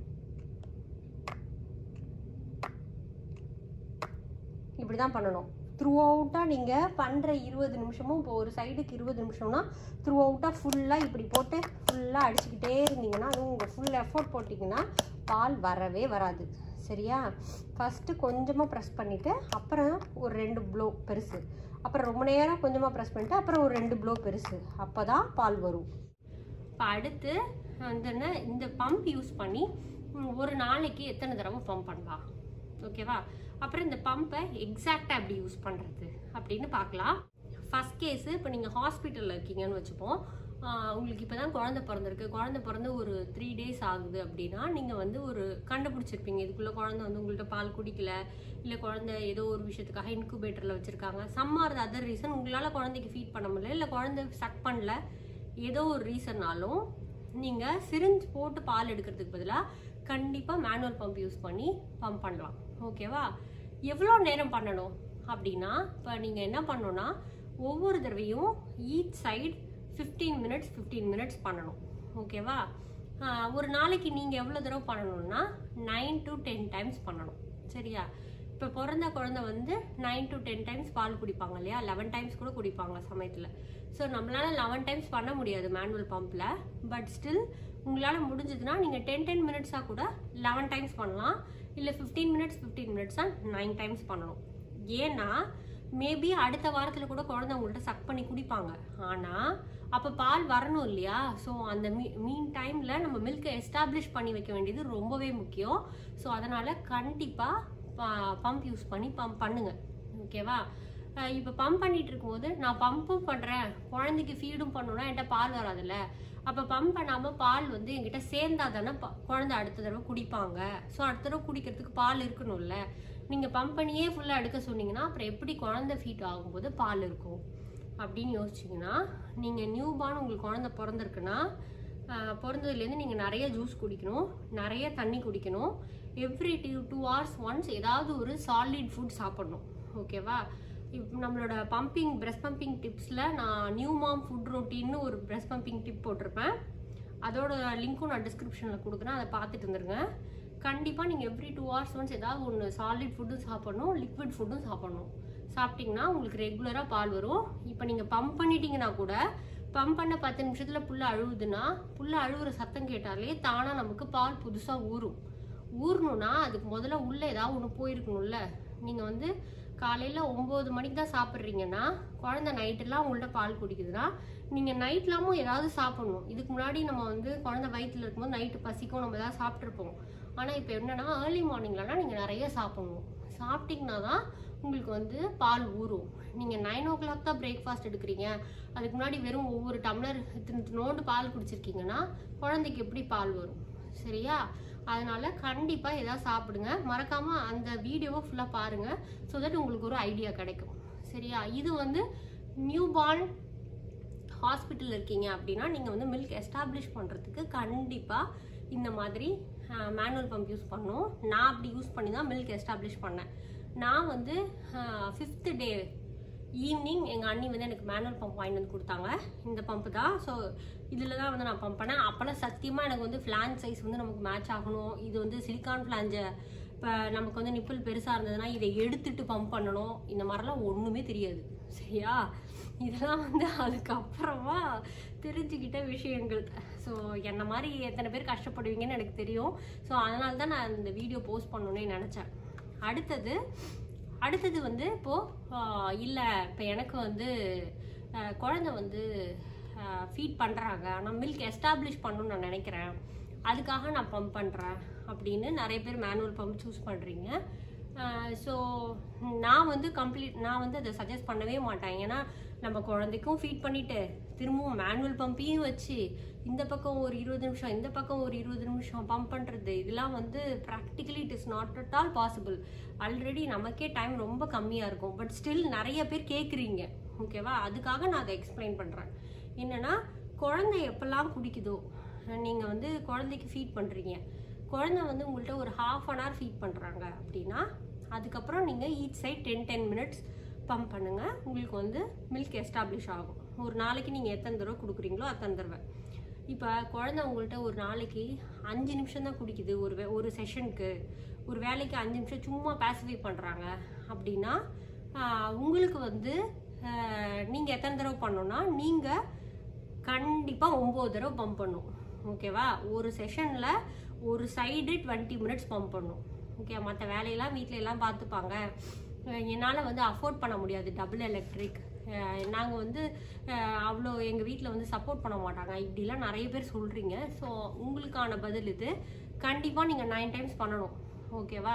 இப்படி தான் பண்ணணும் த்ரூ அவுட்டாக நீங்கள் பண்ணுற இருபது நிமிஷமும் இப்போ ஒரு சைடுக்கு இருபது நிமிஷம்னா த்ரூ அவுட்டாக ஃபுல்லாக இப்படி போட்டு ஃபுல்லாக அடிச்சுக்கிட்டே இருந்தீங்கன்னா அதுவும் உங்கள் ஃபுல் எஃபோர்ட் போட்டிங்கன்னா பால் வரவே வராது சரியா ஃபஸ்ட்டு கொஞ்சமாக ப்ரெஸ் பண்ணிவிட்டு அப்புறம் ஒரு ரெண்டு ப்ளோ பெருசு அப்புறம் ரொம்ப நேரம் கொஞ்சமாக ப்ரெஸ் பண்ணிவிட்டு அப்புறம் ஒரு ரெண்டு ப்ளோ பெருசு அப்போ தான் பால் வரும் இப்போ அடுத்து வந்து என்ன இந்த பம்ப் யூஸ் பண்ணி ம், ஒரு நாளைக்கு எத்தனை தடவை பம்ப் பண்ணலாம் ஓகேவா அப்புறம் இந்த பம்பை எக்ஸாக்டாக எப்படி யூஸ் பண்ணுறது அப்படின்னு பார்க்கலாம் ஃபர்ஸ்ட் கேஸு இப்போ நீங்கள் ஹாஸ்பிட்டலில் இருக்கீங்கன்னு வச்சுப்போம் ஆஹ் உங்களுக்கு இப்போ தான் குழந்தை பிறந்திருக்கு குழந்தை பிறந்து ஒரு த்ரீ டேஸ் ஆகுது அப்படின்னா நீங்கள் வந்து ஒரு கண்டுபிடிச்சிருப்பீங்க இதுக்குள்ளே குழந்தை வந்து உங்கள்கிட்ட பால் குடிக்கல இல்லை குழந்தை ஏதோ ஒரு விஷயத்துக்காக இன்குபேட்டரில் வச்சுருக்காங்க சம் ஆர் அதர் ரீசன் உங்களால் குழந்தைக்கு ஃபீட் பண்ண முடியல இல்லை குழந்தை சக் பண்ணல ஏதோ ஒரு ரீசன்னாலும் நீங்கள் சிரிஞ்ச் போட்டு பால் எடுக்கிறதுக்கு பதிலாக கண்டிப்பாக மேனுவல் பம்ப் யூஸ் பண்ணி பம்ப் பண்ணலாம் ஓகேவா எவ்வளோ நேரம் பண்ணணும் அப்படின்னா இப்போ நீங்கள் என்ன பண்ணணும்னா ஒவ்வொரு தடவையும் each side fifteen minutes fifteen minutes பண்ணணும் ஓகேவா ஆஹ் ஒரு நாளைக்கு நீங்கள் எவ்வளோ தடவை பண்ணணும்னா நைன் டு டென் டைம்ஸ் பண்ணணும் சரியா இப்போ இப்போ பிறந்த குழந்தை வந்து நைன் டு டென் டைம்ஸ் பால் குடிப்பாங்க இல்லையா லெவன் டைம்ஸ் கூட குடிப்பாங்க சமயத்தில் ஸோ நம்மளால லெவன் டைம்ஸ் பண்ண முடியாது மேனுவல் பம்பில் பட் ஸ்டில் உங்களால் முடிஞ்சதுன்னா நீங்கள் டென் டென் மினிட்ஸாக கூட லெவன் டைம்ஸ் பண்ணலாம் இல்லை ஃபிஃப்டீன் மினிட்ஸ் ஃபிஃப்டீன் மினிட்ஸாக நைன் டைம்ஸ் பண்ணணும் ஏன்னா மேபி அடுத்த வாரத்தில் கூட குழந்தை உங்கள்கிட்ட சக் பண்ணி குடிப்பாங்க ஆனால் அப்போ பால் வரணும் இல்லையா ஸோ அந்த மீ மீன் டைமில் நம்ம மில்கை எஸ்டாப்ளிஷ் பண்ணி வைக்க வேண்டியது ரொம்பவே முக்கியம் ஸோ அதனால் கண்டிப்பாக பம்ப் யூஸ் பண்ணி பம்ப் பண்ணுங்க ஓகேவா இப்போ பம்ப் பண்ணிட்டு இருக்கும்போது நான் பம்பும் பண்ணுறேன் குழந்தைக்கு ஃபீடும் பண்ணணும்னா என்கிட்ட பால் வராதுல்ல அப்போ பம்ப் பண்ணாமல் பால் வந்து என்கிட்ட சேர்ந்தா தானே ப- குழந்தை அடுத்த தடவை குடிப்பாங்க ஸோ அடுத்த தடவை குடிக்கிறதுக்கு பால் இருக்கணும்ல நீங்கள் பம்ப் பண்ணியே ஃபுல்லாக எடுக்க சொன்னீங்கன்னா அப்புறம் எப்படி குழந்தை ஃபீட் ஆகும்போது பால் இருக்கும் அப்படின்னு யோசிச்சிங்கன்னா நீங்கள் நியூ பார்ன் உங்களுக்கு குழந்தை பிறந்திருக்குன்னா ஆஹ், பிறந்ததுலேருந்து நீங்கள் நிறைய ஜூஸ் குடிக்கணும் நிறைய தண்ணி குடிக்கணும் every two two hours once ஏதாவது ஒரு சாலிட் ஃபுட் சாப்பிடணும் ஓகேவா இப்போ நம்மளோட பம்பிங் பிரஸ்ட் பம்பிங் டிப்ஸில் நான் நியூ மாம் ஃபுட் ரொட்டீன்னு ஒரு பிரஸ்ட் பம்பிங் டிப் போட்டிருப்பேன் அதோட லிங்க்கும் நான் டிஸ்கிரிப்ஷனில் கொடுக்குறேன் அதை பார்த்துட்டு இருந்துருங்க கண்டிப்பாக நீங்கள் எவ்ரி டூ ஹவர்ஸ் ஒன்ஸ் ஏதாவது ஒன்று சாலிட் ஃபுட்டும் சாப்பிடணும் லிக்விட் ஃபுட்டும் சாப்பிடணும் சாப்பிட்டிங்கன்னா உங்களுக்கு ரெகுலராக பால் வரும் இப்போ நீங்கள் பம்ப் பண்ணிட்டீங்கன்னா கூட பம்ப் பண்ண பத்து நிமிஷத்தில் புல்ல அழுவுதுன்னா புல்ல அழுவுற சத்தம் கேட்டாலே தானாக நமக்கு பால் புதுசாக ஊறும் ஊறணும்னா அதுக்கு முதல்ல உள்ளே ஏதாவது ஒன்று போயிருக்கணும்ல நீங்கள் வந்து காலையில் ஒம்பது மணிக்கு தான் சாப்பிட்றீங்கன்னா குழந்தை நைட்டெல்லாம் உங்கள்ட்ட பால் குடிக்குதுன்னா நீங்கள் நைட்லாமும் ஏதாவது சாப்பிடணும் இதுக்கு முன்னாடி நம்ம வந்து குழந்தை வயிற்றுல இருக்கும்போது நைட்டு பசிக்கும் நம்ம ஏதாவது சாப்பிட்ருப்போம் ஆனால் இப்போ என்னன்னா ஏர்லி மார்னிங்லலாம் நீங்கள் நிறைய சாப்பிடணும் சாப்பிட்டீங்கன்னா தான் உங்களுக்கு வந்து பால் ஊறும் நீங்கள் நைன் ஓ கிளாக் தான் பிரேக்ஃபாஸ்ட் எடுக்கிறீங்க அதுக்கு முன்னாடி வெறும் ஒவ்வொரு டம்ளர் நோண்டு பால் குடிச்சிருக்கீங்கன்னா குழந்தைக்கு எப்படி பால் வரும் சரியா அதனால கண்டிப்பாக ஏதாவது சாப்பிடுங்க மறக்காம அந்த வீடியோவை ஃபுல்லாக பாருங்க ஸோ தட் உங்களுக்கு ஒரு ஐடியா கிடைக்கும் சரியா இது வந்து நியூ பார்ன் ஹாஸ்பிட்டல் இருக்கீங்க அப்படின்னா நீங்கள் வந்து மில்க் எஸ்டாப்ளிஷ் பண்ணுறதுக்கு கண்டிப்பாக இந்த மாதிரி மேனுவல் பம்ப் யூஸ் பண்ணணும் நான் அப்படி யூஸ் பண்ணி தான் மில்க் எஸ்டாப்ளிஷ் பண்ணேன் நான் வந்து ஃபிஃப்த்து டே ஈவினிங் எங்கள் அண்ணி வந்து எனக்கு மேனுவல் பம்ப் வாங்கிட்டு வந்து கொடுத்தாங்க இந்த பம்ப் தான் ஸோ இதில் தான் வந்து நான் பம்ப் பண்ணேன் அப்போல்லாம் சத்தியமாக எனக்கு வந்து ஃப்ளான் சைஸ் வந்து நமக்கு மேட்ச் ஆகணும் இது வந்து சிலிக்கான் ஃப்ளான்ஜை இப்போ நமக்கு வந்து நிப்பிள் பெருசாக இருந்ததுன்னா இதை எடுத்துட்டு பம்ப் பண்ணணும் இந்த மாதிரிலாம் ஒன்றுமே தெரியாது சரியா இதெல்லாம் வந்து அதுக்கப்புறமா தெரிஞ்சுக்கிட்ட விஷயங்கள் ஸோ என்ன மாதிரி எத்தனை பேர் கஷ்டப்படுவீங்கன்னு எனக்கு தெரியும் ஸோ அதனால தான் நான் இந்த வீடியோ போஸ்ட் பண்ணணும்னு நினச்சேன் அடுத்தது அடுத்தது வந்து இப்போது இல்லை இப்போ எனக்கு வந்து ஆஹ், குழந்தை வந்து ஃபீட் பண்ணுறாங்க ஆனால் மில்க் எஸ்டாப்ளிஷ் பண்ணணும்னு நான் நினைக்கிறேன் அதுக்காக நான் பம்ப் பண்ணுறேன் அப்படின்னு நிறைய பேர் மேனுவல் பம்ப் சூஸ் பண்ணுறீங்க ஸோ நான் வந்து கம்ப்ளீட் நான் வந்து அதை சஜஸ்ட் பண்ணவே மாட்டேன் ஏன்னா நம்ம குழந்தைக்கும் ஃபீட் பண்ணிட்டு திரும்பவும் மேனுவல் பம்பையும் வச்சு இந்த பக்கம் ஒரு இருபது நிமிஷம் இந்த பக்கம் ஒரு இருபது நிமிஷம் பம்ப் பண்ணுறது இதெல்லாம் வந்து practically it is not at all possible already நமக்கே டைம் ரொம்ப கம்மியாக இருக்கும் பட் ஸ்டில் நிறைய பேர் கேட்குறீங்க ஓகேவா அதுக்காக நான் அதை எக்ஸ்பிளைன் பண்ணுறேன் என்னன்னா குழந்தை எப்பெல்லாம் குடிக்குதோ நீங்கள் வந்து குழந்தைக்கு ஃபீட் பண்ணுறீங்க குழந்தை வந்து உங்கள்கிட்ட ஒரு ஹாஃப் அன் ஹவர் ஃபீட் பண்ணுறாங்க அப்படின்னா அதுக்கப்புறம் நீங்கள் each side ten ten minutes pump பண்ணுங்கள் உங்களுக்கு வந்து மில்க் எஸ்டாப்ளிஷ் ஆகும் ஒரு நாளைக்கு நீங்கள் எத்தனை தடவை கொடுக்குறீங்களோ அத்தனை தடவை இப்போ குழந்தை உங்கள்கிட்ட ஒரு நாளைக்கு அஞ்சு நிமிஷம் தான் குடிக்குது ஒரு வே- ஒரு செஷனுக்கு ஒரு வேலைக்கு அஞ்சு நிமிஷம் சும்மா பேசிஃபை பண்ணுறாங்க அப்படின்னா ஆஹ், உங்களுக்கு வந்து நீங்கள் எத்தனை தடவை பண்ணணும்னா நீங்கள் கண்டிப்பாக ஒம்பது தடவை பம்ப் பண்ணும் ஓகேவா ஒரு செஷனில் ஒரு சைடு டுவெண்ட்டி மினிட்ஸ் பம்ப் பண்ணும் ஓகே மற்ற வேலையெல்லாம் வீட்ல எல்லாம் பார்த்துப்பாங்க என்னால் வந்து அஃபோர்ட் பண்ண முடியாது டபுள் எலக்ட்ரிக் நாங்கள் வந்து அஹ், அவ்வளோ எங்கள் வீட்டில் வந்து சப்போர்ட் பண்ண மாட்டாங்க இப்படிலாம் நிறைய பேர் சொல்கிறீங்க ஸோ உங்களுக்கான பதில் இது கண்டிப்பாக நீங்கள் நைன் டைம்ஸ் பண்ணணும் ஓகேவா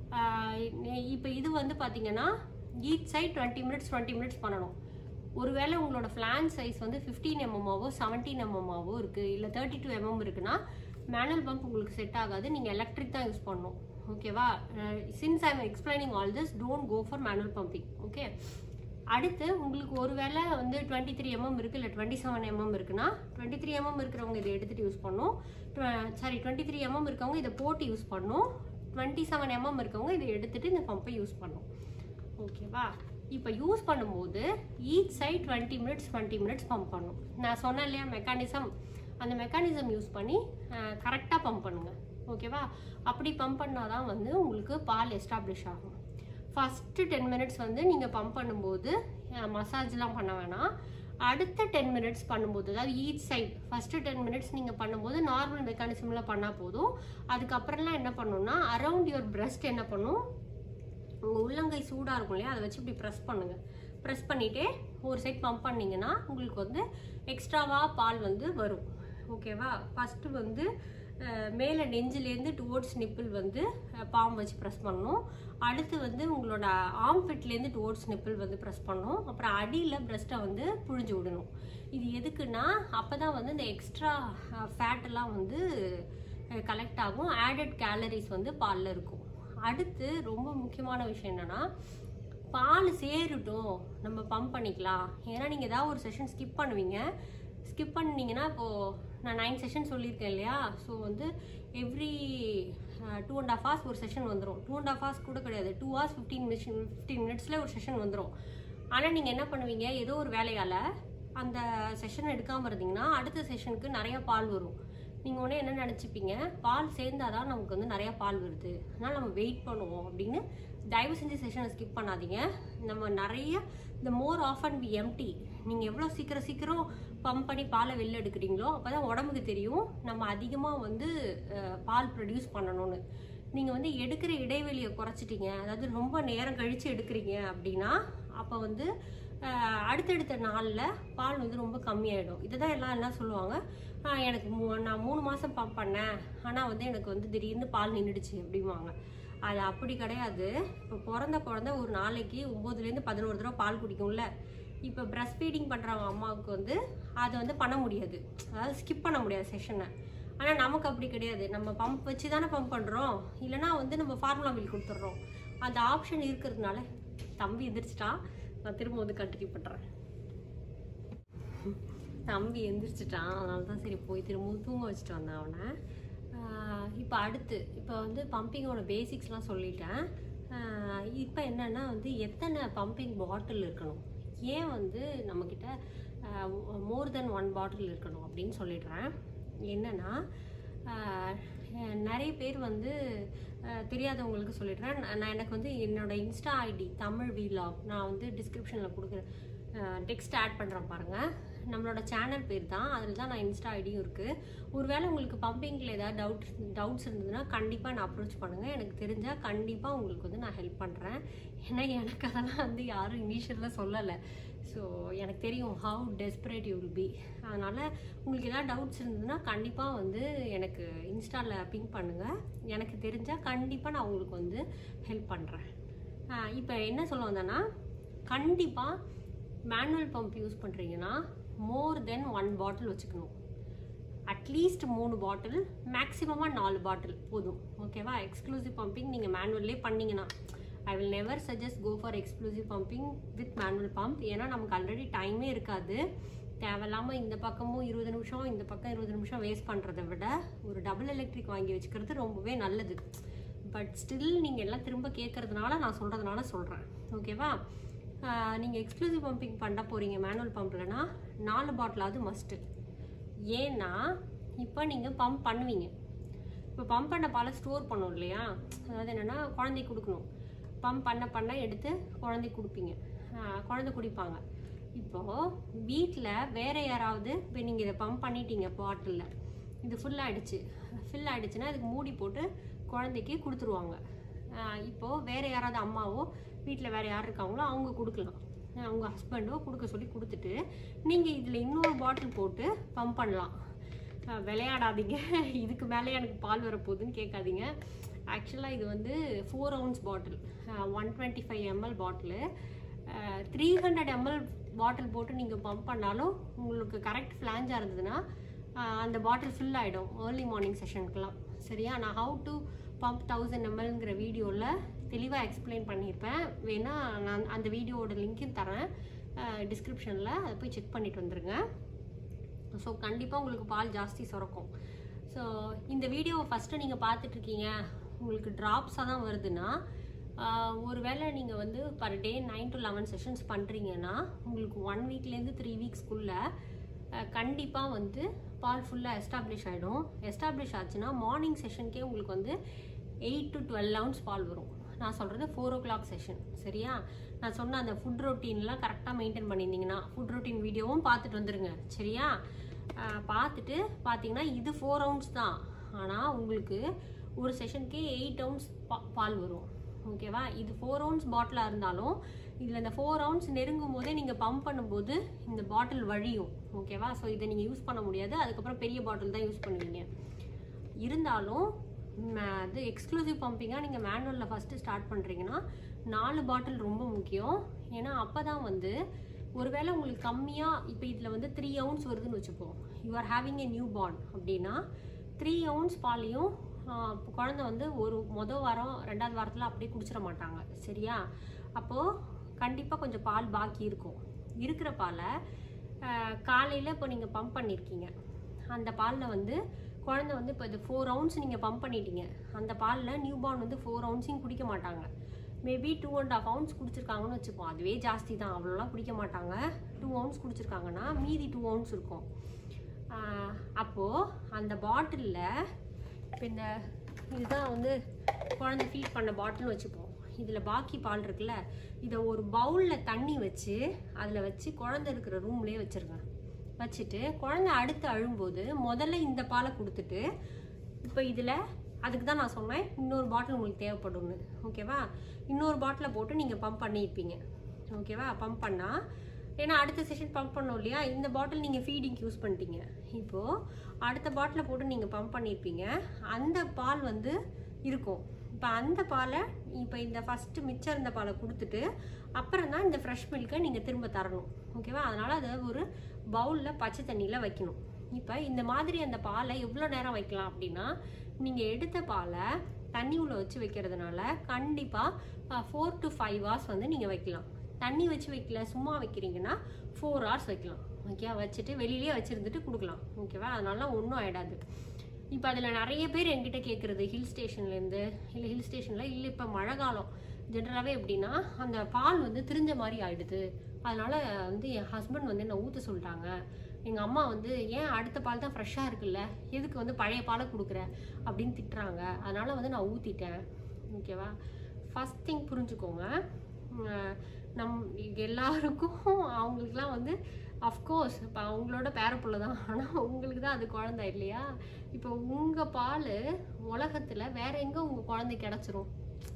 இப்போ இது வந்து பார்த்தீங்கன்னா each side twenty minutes twenty minutes பண்ணணும் ஒருவேளை உங்களோட ஃப்ளான் சைஸ் வந்து ஃபிஃப்டீன் எம்எம்மாவோ செவன்டீன் எம்எம்மாவோ இருக்குது இல்லை தேர்ட்டி டூ எம்எம் இருக்குன்னா மேனுவல் பம்ப் உங்களுக்கு செட் ஆகாது நீங்கள் எலக்ட்ரிக் தான் யூஸ் பண்ணணும் ஓகேவா since I am explaining all this don't go for manual pumping okay அடுத்து உங்களுக்கு ஒருவேளை வந்து டுவெண்ட்டி த்ரீ எம்எம் இருக்குது இல்லை டுவெண்ட்டி செவன் எம்எம் இருக்குன்னா டுவெண்ட்டி த்ரீ எம்எம் இருக்கிறவங்க இதை எடுத்துகிட்டு யூஸ் பண்ணணும் சாரி டுவெண்ட்டி த்ரீ எம்எம் இருக்கவங்க இதை போட்டு யூஸ் பண்ணணும் டுவெண்ட்டி செவன் எம்எம் இருக்கவங்க இதை எடுத்துகிட்டு இந்த பம்பை யூஸ் பண்ணணும் ஓகேவா இப்போ யூஸ் பண்ணும்போது each side twenty minutes twenty minutes pump பண்ணும் நான் சொன்னேன் இல்லையா மெக்கானிசம் அந்த மெக்கானிசம் யூஸ் பண்ணி கரெக்டாக பம்ப் பண்ணுங்க ஓகேவா அப்படி பம்ப் பண்ணால் தான் வந்து உங்களுக்கு பால் எஸ்டாப்ளிஷ் ஆகும் ஃபஸ்ட்டு டென் மினிட்ஸ் வந்து நீங்கள் பம்ப் பண்ணும்போது மசாஜ்லாம் பண்ண வேணாம் அடுத்த டென் மினிட்ஸ் பண்ணும்போது அதாவது each side first ten minutes நீங்கள் பண்ணும்போது நார்மல் மெக்கானிசமில் பண்ணால் போதும் அதுக்கப்புறம்லாம் என்ன பண்ணணும்னா அரவுண்ட் யுவர் பிரஸ்ட் என்ன பண்ணும் உங்கள் உள்ளங்கை சூடாக இருக்கும் இல்லையா அதை வச்சு இப்படி ப்ரெஸ் பண்ணுங்கள் ப்ரெஸ் பண்ணிவிட்டே ஒரு சைட் பம்ப் பண்ணிங்கன்னா உங்களுக்கு வந்து எக்ஸ்ட்ராவாக பால் வந்து வரும் ஓகேவா ஃபஸ்ட்டு வந்து அஹ், மேலே நெஞ்சிலேருந்து டுவோர்ட்ஸ் நிப்பிள் வந்து பாம் வச்சு ப்ரெஸ் பண்ணணும் அடுத்து வந்து உங்களோட ஆம் ஃபிட்லேருந்து டுவோர்ட்ஸ் நிப்பிள் வந்து ப்ரெஸ் பண்ணணும் அப்புறம் அடியில் பிரஸ்ட்டை வந்து புழிஞ்சு விடணும் இது எதுக்குன்னா அப்போ தான் வந்து இந்த எக்ஸ்ட்ரா ஃபேட்டெல்லாம் வந்து கலெக்ட் ஆகும் ஆடட் கேலரிஸ் வந்து பாலில் இருக்கும் அடுத்து ரொம்ப முக்கியமான விஷயம் என்னன்னா பால் சேருட்டும் நம்ம பம்ப் பண்ணிக்கலாம் ஏன்னா நீங்கள் ஏதாவது ஒரு செஷன் ஸ்கிப் பண்ணுவீங்க ஸ்கிப் பண்ணீங்கன்னா இப்போது நான் நைன் செஷன் சொல்லியிருக்கேன் இல்லையா ஸோ வந்து every two and half hours ஒரு செஷன் வந்துடும் டூ அண்ட் ஹாஃப் ஹவர்ஸ் கூட கிடையாது two hours fifteen minutes fifteen மினிட்ஸில் ஒரு செஷன் வந்துடும் ஆனால் நீங்கள் என்ன பண்ணுவீங்க ஏதோ ஒரு வேலையால் அந்த செஷன் எடுக்காமல் இருந்தீங்கன்னா அடுத்த செஷனுக்கு நிறைய பால் வரும் நீங்கள் உடனே என்ன நினச்சிப்பீங்க பால் சேர்ந்தாதான் நமக்கு வந்து நிறையா பால் வருது அதனால் நம்ம வெயிட் பண்ணுவோம் அப்படின்னு தயவு செஞ்சு செஷனை ஸ்கிப் பண்ணாதீங்க நம்ம நிறைய இந்த more of and be empty நீங்கள் எவ்வளோ சீக்கிரம் சீக்கிரம் பம்ப் பண்ணி பாலை வெளில எடுக்கிறீங்களோ அப்போ தான் உடம்புக்கு தெரியும் நம்ம அதிகமாக வந்து அஹ், பால் ப்ரொடியூஸ் பண்ணணும்னு நீங்கள் வந்து எடுக்கிற இடைவெளியை குறைச்சிட்டீங்க அதாவது ரொம்ப நேரம் கழித்து எடுக்கிறீங்க அப்படின்னா அப்போ வந்து அஹ், அடுத்தடுத்த நாளில் பால் வந்து ரொம்ப கம்மியாயிடும் இதை தான் எல்லாம் என்ன சொல்லுவாங்க "ஆஹ், எனக்கு மூ- நான் மூணு மாதம் பம்ப் பண்ணேன் ஆனால் வந்து எனக்கு வந்து திடீர்னு பால் நின்றுடுச்சு அப்படிம்பாங்க அது அப்படி கிடையாது இப்போ பிறந்த குழந்தை ஒரு நாளைக்கு ஒம்போதுலேருந்து பதினோரு தடவை பால் குடிக்கும்ல இப்போ பிரஸ்ட் ஃபீடிங் பண்ணுறவங்க அம்மாவுக்கு வந்து அதை வந்து பண்ண முடியாது அதாவது ஸ்கிப் பண்ண முடியாது செஷனை ஆனால் நமக்கு அப்படி கிடையாது நம்ம பம்ப் வச்சு தானே பம்ப் பண்ணுறோம் இல்லைனா வந்து நம்ம ஃபார்முலா மில் கொடுத்துட்றோம் அந்த ஆப்ஷன் இருக்கிறதுனால தம்பி எந்திரிச்சிட்டா நான் திரும்ப வந்து கண்டினியூ பண்ணுறேன் தம்பி எந்திரிச்சிட்டான் அதனால தான் சரி போய் திரும்பவும் தூங்க வச்சுட்டு வந்தேன் அவனை இப்போ அடுத்து இப்போ வந்து பம்பிங்கோட பேசிக்ஸ்லாம் சொல்லிட்டேன் இப்போ என்னென்னா வந்து எத்தனை பம்பிங் பாட்டில் இருக்கணும் ஏன் வந்து நம்மக்கிட்ட மோர் தென் ஒன் பாட்டில் இருக்கணும் அப்படின்னு சொல்லிடுறேன் என்னென்னா நிறைய பேர் வந்து ஆஹ் தெரியாதவங்களுக்கு சொல்லிடுறேன் நான் நான் எனக்கு வந்து என்னோட இன்ஸ்டா ஐடி தமிழ் வீலாக் நான் வந்து டிஸ்கிரிப்ஷனில் கொடுக்குறேன் டெக்ஸ்ட் ஆட் பண்ணுறேன் பாருங்கள் நம்மளோட சேனல் பேர் தான் அதில் தான் நான் இன்ஸ்டா ஐடியும் இருக்குது ஒருவேளை உங்களுக்கு பம்பிங்கில் ஏதாவது டவுட் டவுட்ஸ் இருந்ததுன்னா கண்டிப்பாக நான் அப்ரோச் பண்ணுங்கள் எனக்கு தெரிஞ்சால் கண்டிப்பாக உங்களுக்கு வந்து நான் ஹெல்ப் பண்ணுறேன் ஏன்னா எனக்கு அதெல்லாம் வந்து யாரும் இனிஷியலில் சொல்லலை ஸோ எனக்கு தெரியும் how desperate you will be அதனால் உங்களுக்கு ஏதாவது டவுட்ஸ் இருந்ததுன்னா கண்டிப்பாக வந்து எனக்கு இன்ஸ்டாவில் பிங்க் பண்ணுங்கள் எனக்கு தெரிஞ்சால் கண்டிப்பாக நான் உங்களுக்கு வந்து ஹெல்ப் பண்ணுறேன் இப்போ என்ன சொல்ல வந்தேன்னா கண்டிப்பாக மேனுவல் பம்ப் யூஸ் பண்ணுறீங்கன்னா மோர் தென் ஒன் பாட்டில் வச்சுக்கணும் அட்லீஸ்ட் மூணு பாட்டில் மேக்ஸிமமாக நாலு பாட்டில் போதும் ஓகேவா எக்ஸ்க்ளூசிவ் பம்பிங் நீங்கள் மேனுவல்லே பண்ணீங்கன்னா I will never suggest go for exclusive pumping with manual pump ஏன்னா நமக்கு ஆல்ரெடி டைமே இருக்காது தேவையில்லாமல் இந்த பக்கமும் இருபது நிமிஷம் இந்த பக்கம் இருபது நிமிஷம் வேஸ்ட் பண்ணுறதை விட ஒரு டபுள் எலக்ட்ரிக் வாங்கி வச்சுக்கிறது ரொம்பவே நல்லது பட் ஸ்டில் நீங்கள் எல்லாம் திரும்ப கேட்கறதுனால நான் சொல்கிறதுனால சொல்கிறேன் ஓகேவா நீங்கள் எக்ஸ்க்ளூசிவ் பம்பிங் பண்ண போகிறீங்க மேனுவல் பம்ப்லனா நாலு பாட்டிலாவது மஸ்ட்டு ஏன்னா இப்போ நீங்கள் பம்ப் பண்ணுவீங்க இப்போ பம்ப் பண்ண பாலை ஸ்டோர் பண்ணோம் இல்லையா அதாவது என்னென்னா குழந்தைக்கு கொடுக்கணும் பம்ப் பண்ண பண்ண எடுத்து குழந்தைக்கு கொடுப்பீங்க ஆஹ் குழந்தை குடிப்பாங்க இப்போது வீட்டில் வேற யாராவது இப்போ நீங்கள் இதை பம்ப் பண்ணிட்டீங்க பாட்டிலில் இது ஃபுல் ஆயிடுச்சு ஃபில் ஆயிடுச்சுன்னா அதுக்கு மூடி போட்டு குழந்தைக்கு கொடுத்துருவாங்க ஆஹ் இப்போ வேற யாராவது அம்மாவோ வீட்டில் வேற யார் இருக்காங்களோ அவங்க கொடுக்கலாம் ஆஹ் அவங்க ஹஸ்பண்டோ கொடுக்க சொல்லி கொடுத்துட்டு நீங்கள் இதில் இன்னொரு பாட்டில் போட்டு பம்ப் பண்ணலாம் ஆஹ் விளையாடாதீங்க இதுக்கு மேலே எனக்கு பால் வரப்போகுதுன்னு கேட்காதீங்க ஆக்சுவலாக இது வந்து four ounce bottle one twenty five ml bottle three hundred ml bottle போட்டு நீங்கள் பம்ப் பண்ணாலும் உங்களுக்கு கரெக்ட் ஃப்ளாஞ்சாக இருந்ததுன்னா ஆஹ் அந்த பாட்டில் ஃபில் ஆகிடும் ஏர்லி மார்னிங் செஷனுக்குலாம் சரியா நான் ஹவு டு பம்ப் தௌசண்ட் எம்எல்ங்கிற வீடியோவில் தெளிவாக எக்ஸ்பிளைன் பண்ணியிருப்பேன் வேணா நான் அந்த வீடியோவோட லிங்க்கையும் தரேன் டிஸ்கிரிப்ஷனில் அதை போய் செக் பண்ணிட்டு வந்துருங்க ஸோ கண்டிப்பாக உங்களுக்கு பால் ஜாஸ்தி சுரக்கும் ஸோ இந்த வீடியோவை ஃபஸ்ட்டு நீங்கள் பார்த்துட்ருக்கீங்க உங்களுக்கு ட்ராப்ஸாக தான் வருதுன்னா ஆஹ் ஒருவேளை நீங்கள் வந்து per day nine to eleven sessions பண்ணுறீங்கன்னா உங்களுக்கு ஒன் வீக்லேருந்து த்ரீ வீக்ஸ்க்குள்ளே கண்டிப்பாக வந்து பால் ஃபுல்லாக எஸ்டாப்ளிஷ் ஆகிடும் எஸ்டாப்ளிஷ் ஆச்சுன்னா மார்னிங் செஷனுக்கே உங்களுக்கு வந்து எயிட் டு டுவெல் ounce பால் வரும் நான் சொல்கிறது ஃபோர் ஓ கிளாக் செஷன் சரியா நான் சொன்ன அந்த ஃபுட் ரொட்டீன்லாம் கரெக்டாக மெயின்டைன் பண்ணியிருந்தீங்கன்னா ஃபுட் ரொட்டீன் வீடியோவும் பார்த்துட்டு வந்துருங்க சரியா ஆஹ் பார்த்துட்டு பார்த்தீங்கன்னா இது ஃபோர் ரவுண்ட்ஸ் தான் ஆனால் உங்களுக்கு ஒரு செஷனுக்கே எயிட் ரவுண்ட்ஸ் பால் வரும் ஓகேவா இது ஃபோர் ரவுண்ட்ஸ் பாட்டிலாக இருந்தாலும் இதில் இந்த ஃபோர் ரவுண்ட்ஸ் நெருங்கும் போதே நீங்கள் பம்ப் பண்ணும்போது இந்த பாட்டில் வழியும் ஓகேவா ஸோ இதை நீங்கள் யூஸ் பண்ண முடியாது அதுக்கப்புறம் பெரிய பாட்டில் தான் யூஸ் பண்ணுவீங்க இருந்தாலும் ம- அது எக்ஸ்க்ளூசிவ் பம்பிங்காக நீங்கள் மேனுவலில் ஃபஸ்ட்டு ஸ்டார்ட் பண்ணுறீங்கன்னா நாலு பாட்டில் ரொம்ப முக்கியம் ஏன்னா அப்போ தான் வந்து ஒருவேளை உங்களுக்கு கம்மியாக இப்போ இதில் வந்து த்ரீ அவுன்ஸ் வருதுன்னு வச்சுப்போம் you are having a newborn அப்படின்னா த்ரீ அவுன்ஸ் பாலையும் ஆஹ், குழந்தை வந்து ஒரு மொதல் வாரம் ரெண்டாவது வாரத்தில் அப்படியே குடிச்சிட மாட்டாங்க சரியா அப்போது கண்டிப்பாக கொஞ்சம் பால் பாக்கி இருக்கும் இருக்கிற பாலை காலையில் இப்போ நீங்கள் பம்ப் பண்ணியிருக்கீங்க அந்த பாலில் வந்து குழந்தை வந்து இப்போ இது ஃபோர் ரவுண்ட்ஸ் நீங்கள் பம்ப் பண்ணிட்டீங்க அந்த பாலில் நியூ பார்ன் வந்து ஃபோர் ரவுண்ட்ஸையும் குடிக்க மாட்டாங்க maybe two and half ounce குடிச்சிருக்காங்கன்னு வச்சுப்போம் அதுவே ஜாஸ்தி தான் அவ்வளோலாம் குடிக்க மாட்டாங்க டூ அவுன்ஸ் குடிச்சிருக்காங்கன்னா மீதி டூ அவுன்ஸ் இருக்கும் ஆஹ் அப்போ அந்த பாட்டிலில் இப்போ இந்த இதுதான் வந்து குழந்தை ஃபீட் பண்ண பாட்டில்னு வச்சுப்போம் இதில் பாக்கி பால் இருக்குல்ல இதை ஒரு பவுலில் தண்ணி வச்சு அதில் வச்சு குழந்தை இருக்கிற ரூம்லேயே வச்சிருங்க வச்சுட்டு குழந்தை அடுத்து அழும்போது முதல்ல இந்த பாலை கொடுத்துட்டு இப்போ இதில் அதுக்கு தான் நான் சொன்னேன் இன்னொரு பாட்டில் உங்களுக்கு தேவைப்படும்னு ஓகேவா இன்னொரு பாட்டிலை போட்டு நீங்கள் பம்ப் பண்ணியிருப்பீங்க ஓகேவா பம்ப் பண்ணால் ஏன்னா அடுத்த செஷன் பம்ப் பண்ணோம் இல்லையா இந்த பாட்டில் நீங்கள் ஃபீடிங் யூஸ் பண்ணிட்டீங்க இப்போது அடுத்த பாட்டிலை போட்டு நீங்கள் பம்ப் பண்ணியிருப்பீங்க அந்த பால் வந்து இருக்கும் இப்போ அந்த பாலை இப்போ இந்த ஃபஸ்ட்டு மிச்சம் இருந்த பாலை கொடுத்துட்டு அப்புறம் தான் இந்த ஃப்ரெஷ் மில்கை நீங்கள் திரும்ப தரணும் ஓகேவா அதனால் அதை ஒரு பவுலில் பச்சை தண்ணியில் வைக்கணும் இப்போ இந்த மாதிரி அந்த பாலை எவ்வளோ நேரம் வைக்கலாம் அப்படின்னா நீங்கள் எடுத்த பாலை தண்ணி உள்ள வச்சு வைக்கிறதுனால கண்டிப்பாக ஃபோர் டு ஃபைவ் ஹவர்ஸ் வந்து நீங்கள் வைக்கலாம் தண்ணி வச்சு வைக்கல சும்மா வைக்கிறீங்கன்னா ஃபோர் ஹவர்ஸ் வைக்கலாம் ஓகே வச்சுட்டு வெளியிலேயே வச்சுருந்துட்டு கொடுக்கலாம் ஓகேவா அதனால ஒன்றும் ஆயிடாது இப்போ அதில் நிறைய பேர் என்கிட்ட கேட்குறது ஹில் ஸ்டேஷன்லேருந்து இல்லை ஹில் ஸ்டேஷனில் இல்லை இப்போ மழை காலம் ஜென்ரலாகவே எப்படின்னா அந்த பால் வந்து திரிஞ்ச மாதிரி ஆயிடுது அதனால வந்து என் ஹஸ்பண்ட் வந்து என்னை ஊற்ற சொல்லிட்டாங்க எங்கள் அம்மா வந்து ஏன் அடுத்த பால் தான் ஃப்ரெஷ்ஷாக இருக்குல்ல எதுக்கு வந்து பழைய பாலை கொடுக்குற அப்படின்னு திட்டுறாங்க அதனால வந்து நான் ஊற்றிட்டேன் ஓகேவா ஃபஸ்ட் திங் புரிஞ்சுக்கோங்க உம், நம் எல்லாருக்கும் அவங்களுக்குலாம் வந்து அஃப்கோர்ஸ் இப்போ அவங்களோட பேரப்புள்ள தான் ஆனால் உங்களுக்கு தான் அது குழந்தை இல்லையா இப்போ உங்கள் பால் உலகத்தில் வேற எங்கே உங்கள் குழந்தை கிடச்சிரும்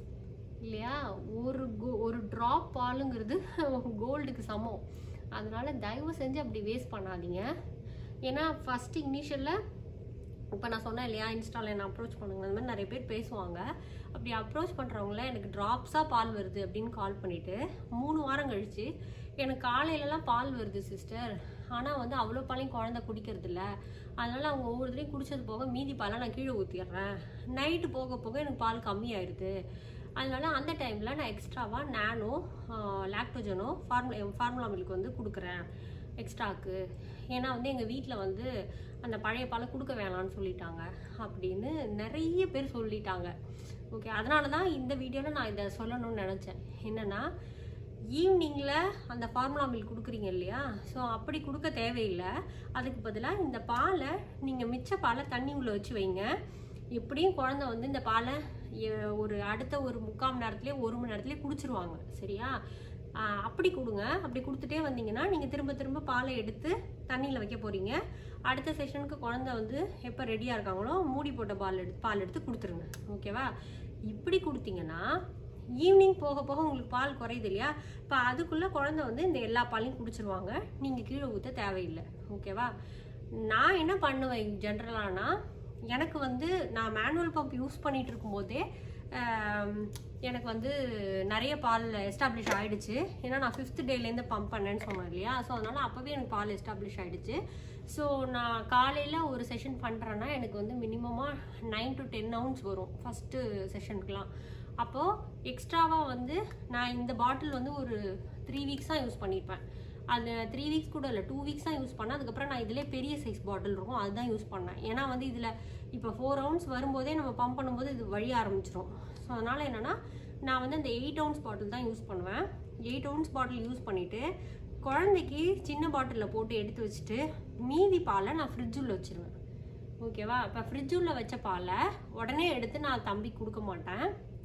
இல்லையா ஒரு கோ ஒரு ட்ராப் பாலுங்கிறது கோல்டுக்கு சமம் அதனால தயவு செஞ்சு அப்படி வேஸ்ட் பண்ணாதீங்க ஏன்னா ஃபஸ்ட்டு இனிஷியலில் இப்போ நான் சொன்னேன் இல்லையா இன்ஸ்டாவில் என்ன அப்ரோச் பண்ணுங்க அந்த மாதிரி நிறைய பேர் பேசுவாங்க அப்படி அப்ரோச் பண்ணுறவங்கள எனக்கு ட்ராப்ஸாக பால் வருது அப்படின்னு கால் பண்ணிவிட்டு மூணு வாரம் கழிச்சு எனக்கு காலையிலலாம் பால் வருது சிஸ்டர் ஆனால் வந்து அவ்வளோ பாலையும் குழந்தை குடிக்கிறது இல்ல அதனால அவங்க ஒவ்வொரு தடவையும் குடிச்சது போக மீதி பாலை நான் கீழே ஊற்றிடுறேன் நைட்டு போக போக எனக்கு பால் கம்மியாயிடுது அதனால அந்த டைமில் நான் எக்ஸ்ட்ராவாக நானோ லாக்டோஜனோ ஃபார்முலா ஃபார்முலா மில்க் வந்து கொடுக்குறேன் எக்ஸ்ட்ராக்கு ஏன்னா வந்து எங்கள் வீட்டில் வந்து அந்த பழைய பாலை கொடுக்க வேணாம்னு சொல்லிட்டாங்க அப்படின்னு நிறைய பேர் சொல்லிட்டாங்க ஓகே அதனால தான் இந்த வீடியோவில் நான் இதை சொல்லணும்னு நினச்சேன் என்னென்னா ஈவினிங்கில் அந்த ஃபார்முலா மில்க் கொடுக்குறீங்க இல்லையா ஸோ அப்படி கொடுக்க தேவையில்லை அதுக்கு பதிலாக இந்த பாலை நீங்கள் மிச்ச பாலை தண்ணி உள்ள வச்சு வைங்க எப்படியும் குழந்தை வந்து இந்த பாலை எ- ஒரு அடுத்த ஒரு முக்கால் மணி நேரத்துலேயே ஒரு மணி நேரத்துலேயே குடிச்சிருவாங்க சரியா ஆஹ் அப்படி கொடுங்க அப்படி கொடுத்துட்டே வந்தீங்கன்னா நீங்கள் திரும்ப திரும்ப பாலை எடுத்து தண்ணியில் வைக்க போகிறீங்க அடுத்த செஷனுக்கு குழந்தை வந்து எப்போ ரெடியாக இருக்காங்களோ மூடி போட்ட பால் எடுத்து பால் எடுத்து கொடுத்துருங்க ஓகேவா இப்படி கொடுத்தீங்கன்னா ஈவினிங் போக போக உங்களுக்கு பால் குறையுது இல்லையா இப்போ அதுக்குள்ளே குழந்தை வந்து இந்த எல்லா பாலையும் குடிச்சிருவாங்க நீங்கள் கீழே ஊற்ற தேவையில்லை ஓகேவா நான் என்ன பண்ணுவேன் ஜென்ரலானா எனக்கு வந்து நான் மேனுவல் பம்ப் யூஸ் பண்ணிட்டு இருக்கும்போதே ஆம், எனக்கு வந்து நிறைய பால் எஸ்டாப்ளிஷ் ஆயிடுச்சு ஏன்னா நான் ஃபிஃப்த் டேலேருந்து பம்ப் பண்ணேன்னு சொன்னேன் இல்லையா ஸோ அதனால அப்போவே எனக்கு பால் எஸ்டாப்ளிஷ் ஆயிடுச்சு ஸோ நான் காலையில் ஒரு செஷன் பண்ணுறேன்னா எனக்கு வந்து மினிமமாக நைன் டு டென் அவுன்ஸ் வரும் ஃபஸ்ட்டு செஷனுக்குலாம் அப்போது எக்ஸ்ட்ராவாக வந்து நான் இந்த பாட்டில் வந்து ஒரு த்ரீ வீக்ஸ் தான் யூஸ் பண்ணியிருப்பேன் அது த்ரீ வீக்ஸ் கூட இல்லை டூ வீக்ஸ் தான் யூஸ் பண்ணேன் அதுக்கப்புறம் நான் இதிலே பெரிய சைஸ் பாட்டில் இருக்கும் அதுதான் யூஸ் பண்ணேன் ஏன்னா வந்து இதில் இப்போ ஃபோர் ரவுண்ட்ஸ் வரும்போதே நம்ம பம்ப் பண்ணும்போது இது வழி ஆரம்பிச்சிரும் ஸோ அதனால் என்னென்னா நான் வந்து அந்த எயிட் ounce பாட்டில் தான் யூஸ் பண்ணுவேன் எயிட் ounce பாட்டில் யூஸ் பண்ணிவிட்டு குழந்தைக்கு சின்ன பாட்டிலில் போட்டு எடுத்து வச்சுட்டு மீதி பாலை நான் ஃப்ரிட்ஜுள்ள வச்சிருவேன் ஓகேவா இப்போ ஃப்ரிட்ஜுள்ள வச்ச பாலை உடனே எடுத்து நான் தம்பி கொடுக்க மாட்டேன்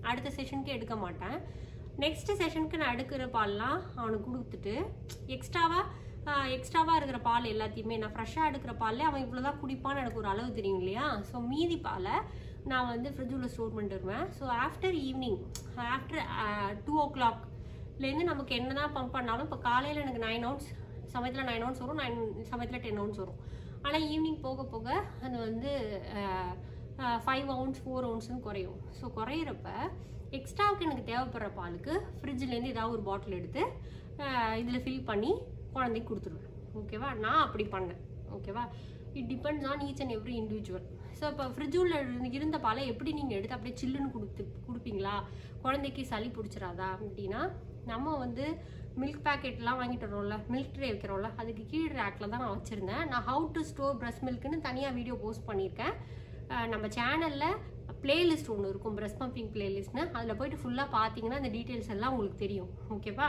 அடுத்த செஷனுக்கு எடுக்க மாட்டேன் நெக்ஸ்ட் செஷனுக்கு நான் எடுக்கிற பால்லாம் அவனுக்கு கொடுத்துட்டு எக்ஸ்ட்ராவாக எக்ஸ்ட்ராவாக இருக்கிற பால் எல்லாத்தையுமே நான் ஃப்ரெஷ்ஷாக எடுக்கிற பால்ல அவன் இவ்வளோதான் குடிப்பான்னு எனக்கு ஒரு அளவு தெரியும் இல்லையா ஸோ மீதி பாலை நான் வந்து ஃப்ரிட்ஜுள்ள ஸ்டோர் பண்ணிட்டு வருவேன் so after evening after two ஓ கிளாக்லேருந்து நமக்கு என்ன தான் பம்ப் பண்ணாலும் இப்போ காலையில் எனக்கு நைன் ஹவர்ஸ் சமயத்தில் நைன் ஹவர்ஸ் வரும் நைன் சமயத்தில் டென் ஹவர்ஸ் வரும் ஆனால் ஈவினிங் போக போக அது வந்து ஃபைவ் அவுன்ஸ் ஃபோர் அவுன்ஸ்னு குறையும் ஸோ குறையிறப்ப எக்ஸ்ட்ராவுக்கு எனக்கு தேவைப்படுற பாலுக்கு ஃப்ரிட்ஜ்லேருந்து ஏதாவது ஒரு பாட்டில் எடுத்து இதில் ஃபில் பண்ணி குழந்தைக்கு கொடுத்துருவேன் ஓகேவா நான் அப்படி பண்ணேன் ஓகேவா it depends on each and every individual so இப்போ ஃப்ரிட்ஜுள்ள இருந்த பாலை எப்படி நீங்கள் எடுத்து அப்படியே சில்லுன்னு கொடுத்து கொடுப்பீங்களா குழந்தைக்கு சளி பிடிச்சிடாதா அப்படின்னா நம்ம வந்து மில்க் பேக்கெட்லாம் வாங்கிட்டு வரோம்ல மில்க் ட்ரே வைக்கிறோம்ல அதுக்கு கீழ் ரேக்கில் தான் நான் வச்சுருந்தேன் நான் ஹவு டு ஸ்டோர் பிரஸ்ட் மில்க்னு தனியாக வீடியோ போஸ்ட் பண்ணியிருக்கேன் அஹ் நம்ம சேனலில் பிளேலிஸ்ட் ஒன்று இருக்கும் பிரஸ்ட் பம்பிங் பிளேலிஸ்ட்னு அதில் போயிட்டு ஃபுல்லாக பார்த்தீங்கன்னா அந்த டீட்டெயில்ஸ் எல்லாம் உங்களுக்கு தெரியும் ஓகேவா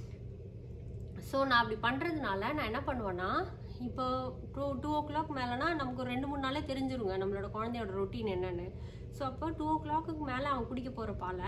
ஸோ நான் அப்படி பண்ணுறதுனால நான் என்ன பண்ணுவேன்னா இப்போ டூ டூ ஓ கிளாக் மேலேனா நமக்கு ஒரு ரெண்டு மூணு நாளே தெரிஞ்சிருங்க நம்மளோட குழந்தையோட ரொட்டீன் என்னென்னு ஸோ அப்போ டூ ஓ கிளாக்கு மேலே அவன் குடிக்க போகிற பாலை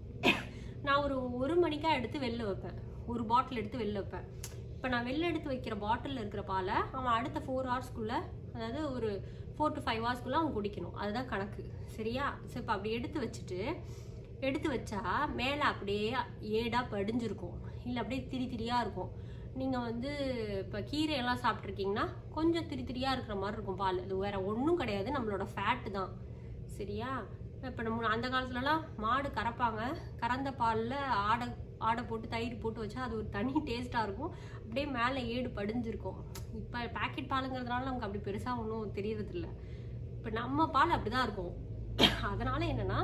நான் ஒரு ஒரு மணிக்காக எடுத்து வெளில வைப்பேன் ஒரு பாட்டில் எடுத்து வெளில வைப்பேன் இப்போ நான் வெளில எடுத்து வைக்கிற பாட்டிலில் இருக்கிற பாலை அவன் அடுத்த ஃபோர் ஹவர்ஸ்க்குள்ளே அதாவது ஒரு ஃபோர் டு ஃபைவ் ஹவர்ஸ்க்குள்ளே அவன் குடிக்கணும் அதுதான் கணக்கு சரியா ஸோ இப்போ அப்படி எடுத்து வச்சுட்டு எடுத்து வச்சா மேலே அப்படியே ஏடாக படிஞ்சிருக்கும் இல்லை அப்படியே திரி திரியாக இருக்கும் நீங்கள் வந்து இப்போ கீரையெல்லாம் சாப்பிட்ருக்கீங்கன்னா கொஞ்சம் திரி திரியாக இருக்கிற மாதிரி இருக்கும் பால் அது வேற ஒன்றும் கிடையாது நம்மளோட ஃபேட்டு தான் சரியா இப்போ நம்ம அந்த காலத்துலலாம் மாடு கறப்பாங்க கறந்த பாலில் ஆடை ஆடை போட்டு தயிர் போட்டு வச்சா அது ஒரு தனி டேஸ்ட்டாக இருக்கும் அப்படியே மேலே ஏடு படிஞ்சிருக்கும் இப்போ பேக்கெட் பாலுங்கிறதுனால நமக்கு அப்படி பெருசாக ஒன்றும் தெரியறதில்ல இப்போ நம்ம பால் அப்படி தான் இருக்கும் அதனால் என்னென்னா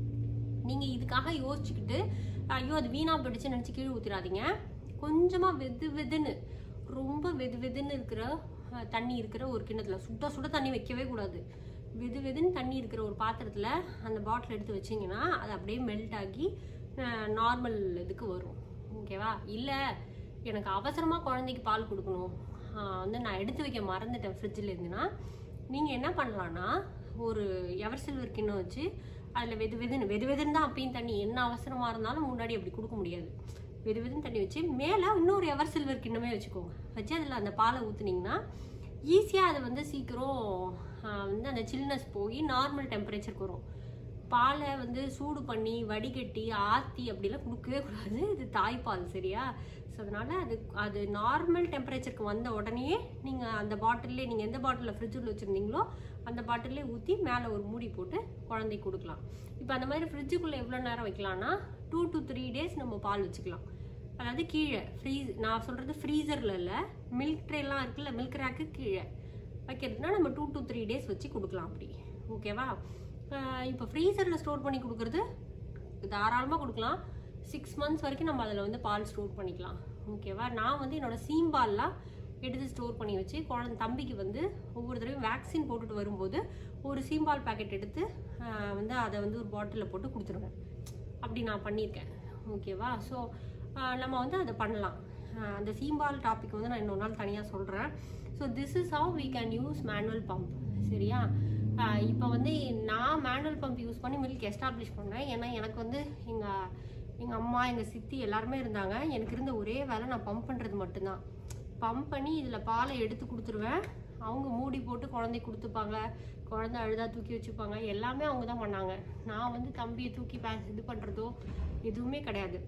நீங்கள் இதுக்காக யோசிச்சுக்கிட்டு ஐயோ அது வீணா போயிடுச்சு நினச்சி கீழே ஊற்றிடாதீங்க கொஞ்சமாக வெது வெதுன்னு ரொம்ப வெது வெதுன்னு இருக்கிற அஹ், தண்ணி இருக்கிற ஒரு கிண்ணத்துல சுட சுட தண்ணி வைக்கவே கூடாது வெது வெதுன்னு தண்ணி இருக்கிற ஒரு பாத்திரத்தில் அந்த பாட்டில் எடுத்து வச்சிங்கன்னா அது அப்படியே மெல்ட் ஆகி நார்மல் இதுக்கு வரும் ஓகேவா இல்லை எனக்கு அவசரமாக குழந்தைக்கு பால் கொடுக்கணும் ஆஹ் வந்து நான் எடுத்து வைக்க மறந்துட்டேன் ஃப்ரிட்ஜில் இருந்துன்னா நீங்கள் என்ன பண்ணலான்னா ஒரு எவர் சில்வர் கிண்ணம் வச்சு அதில் வெது வெதுன்னு வெது வெதுன்னு தான் அப்பயும் தண்ணி என்ன அவசரமாக இருந்தாலும் முன்னாடி அப்படி கொடுக்க முடியாது வெது வெதுன்னு தண்ணி வச்சு மேலே இன்னொரு எவர் சில்வர் கிண்ணமே வச்சுக்கோங்க வச்சு அதில் அந்த பாலை ஊற்றுனீங்கன்னா ஈஸியாக அது வந்து சீக்கிரம் ஆஹ் வந்து அந்த சில்னஸ் போய் நார்மல் டெம்பரேச்சருக்கு வரும் பாலை வந்து சூடு பண்ணி வடிகட்டி ஆற்றி அப்படிலாம் கொடுக்கவே கூடாது இது தாய்ப்பால் சரியா ஸோ அதனால் அது அது நார்மல் டெம்பரேச்சருக்கு வந்த உடனே நீங்கள் அந்த பாட்டிலே நீங்கள் எந்த பாட்டிலில் ஃப்ரிட்ஜில் வச்சுருந்தீங்களோ அந்த பாட்டிலே ஊற்றி மேலே ஒரு மூடி போட்டு குழந்தைக்கு கொடுக்கலாம் இப்போ அந்த மாதிரி ஃப்ரிட்ஜுக்குள்ளே எவ்வளோ நேரம் வைக்கலாம்னா டூ to த்ரீ டேஸ் நம்ம பால் வச்சுக்கலாம் அதாவது கீழே ஃப்ரீஸ் நான் சொல்கிறது ஃப்ரீசரில் இல்லை மில்க் ட்ரேலாம் இருக்குல்ல மில்க் ரேக்கு கீழே வைக்கிறதுனா நம்ம டூ to த்ரீ டேஸ் வச்சு கொடுக்கலாம் அப்படி ஓகேவா இப்போ ஃப்ரீசரில் ஸ்டோர் பண்ணி கொடுக்குறது தாராளமாக கொடுக்கலாம் சிக்ஸ் மந்த்ஸ் வரைக்கும் நம்ம அதில் வந்து பால் ஸ்டோர் பண்ணிக்கலாம் ஓகேவா நான் வந்து என்னோட சீம்பால்லாம் எடுத்து ஸ்டோர் பண்ணி வச்சு குழந்தை தம்பிக்கு வந்து ஒவ்வொரு தடவையும் வேக்சின் போட்டுட்டு வரும்போது ஒரு சீம்பால் பாக்கெட் எடுத்து ஆஹ் வந்து அதை வந்து ஒரு பாட்டிலில் போட்டு கொடுத்துருவேன் அப்படி நான் பண்ணியிருக்கேன் ஓகேவா ஸோ நம்ம வந்து அதை பண்ணலாம் ஆஹ் அந்த சீம்பால் டாபிக் வந்து நான் இன்னொரு நாள் தனியாக சொல்கிறேன் so this is how we can use manual pump சரியா இப்போ வந்து நான் மேனுவல் பம்ப் யூஸ் பண்ணி மில்க் எஸ்டாப்ளிஷ் பண்ணேன் ஏன்னா எனக்கு வந்து எங்கள் எங்கள் அம்மா எங்கள் சித்தி எல்லாருமே இருந்தாங்க எனக்கு இருந்த ஒரே வேலை நான் பம்ப் பண்ணுறது மட்டும்தான் பம்ப் பண்ணி இதில் பாலை எடுத்து கொடுத்துருவேன் அவங்க மூடி போட்டு குழந்தை கொடுத்துப்பாங்க குழந்தை அழுதா தூக்கி வச்சுப்பாங்க எல்லாமே அவங்க தான் பண்ணாங்க நான் வந்து தம்பியை தூக்கி பே இது பண்ணுறதோ எதுவுமே கிடையாது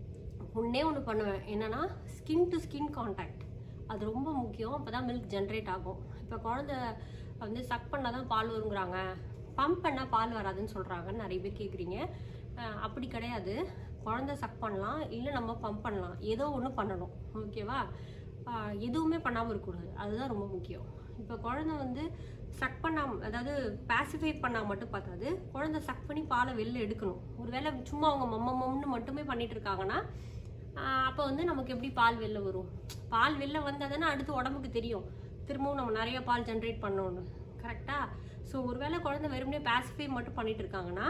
ஒன்றே ஒன்று பண்ணுவேன் என்னன்னா ஸ்கின் டு ஸ்கின் காண்டாக்ட் அது ரொம்ப முக்கியம் அப்போ தான் மில்க் ஜென்ரேட் ஆகும் இப்போ குழந்த வந்து சக் பண்ணால் தான் பால் வருங்கிறாங்க பம்ப் பண்ணால் பால் வராதுன்னு சொல்கிறாங்கன்னு நிறைய பேர் கேட்குறீங்க அப்படி கிடையாது குழந்த சக் பண்ணலாம் இல்லை நம்ம பம்ப் பண்ணலாம் ஏதோ ஒன்று பண்ணணும் ஓகேவா ஆஹ் எதுவுமே பண்ணாமல் இருக்கக்கூடாது அதுதான் ரொம்ப முக்கியம் இப்போ குழந்தை வந்து சக் பண்ணாம அதாவது பாசிஃபை பண்ணால் மட்டும் பார்த்தாது குழந்தை சக் பண்ணி பாலை வெளில எடுக்கணும் ஒருவேளை சும்மா அவங்க மம்மம்னு மட்டுமே பண்ணிட்டு இருக்காங்கன்னா அப்போ வந்து நமக்கு எப்படி பால் வெளில வரும் பால் வெளில வந்தால் தானே அடுத்து உடம்புக்கு தெரியும் திரும்பவும் நம்ம நிறைய பால் ஜென்ரேட் பண்ணணும்னு கரெக்டா ஸோ ஒருவேளை குழந்தை வெறுமனே பாசிஃபை மட்டும் பண்ணிட்டு இருக்காங்கன்னா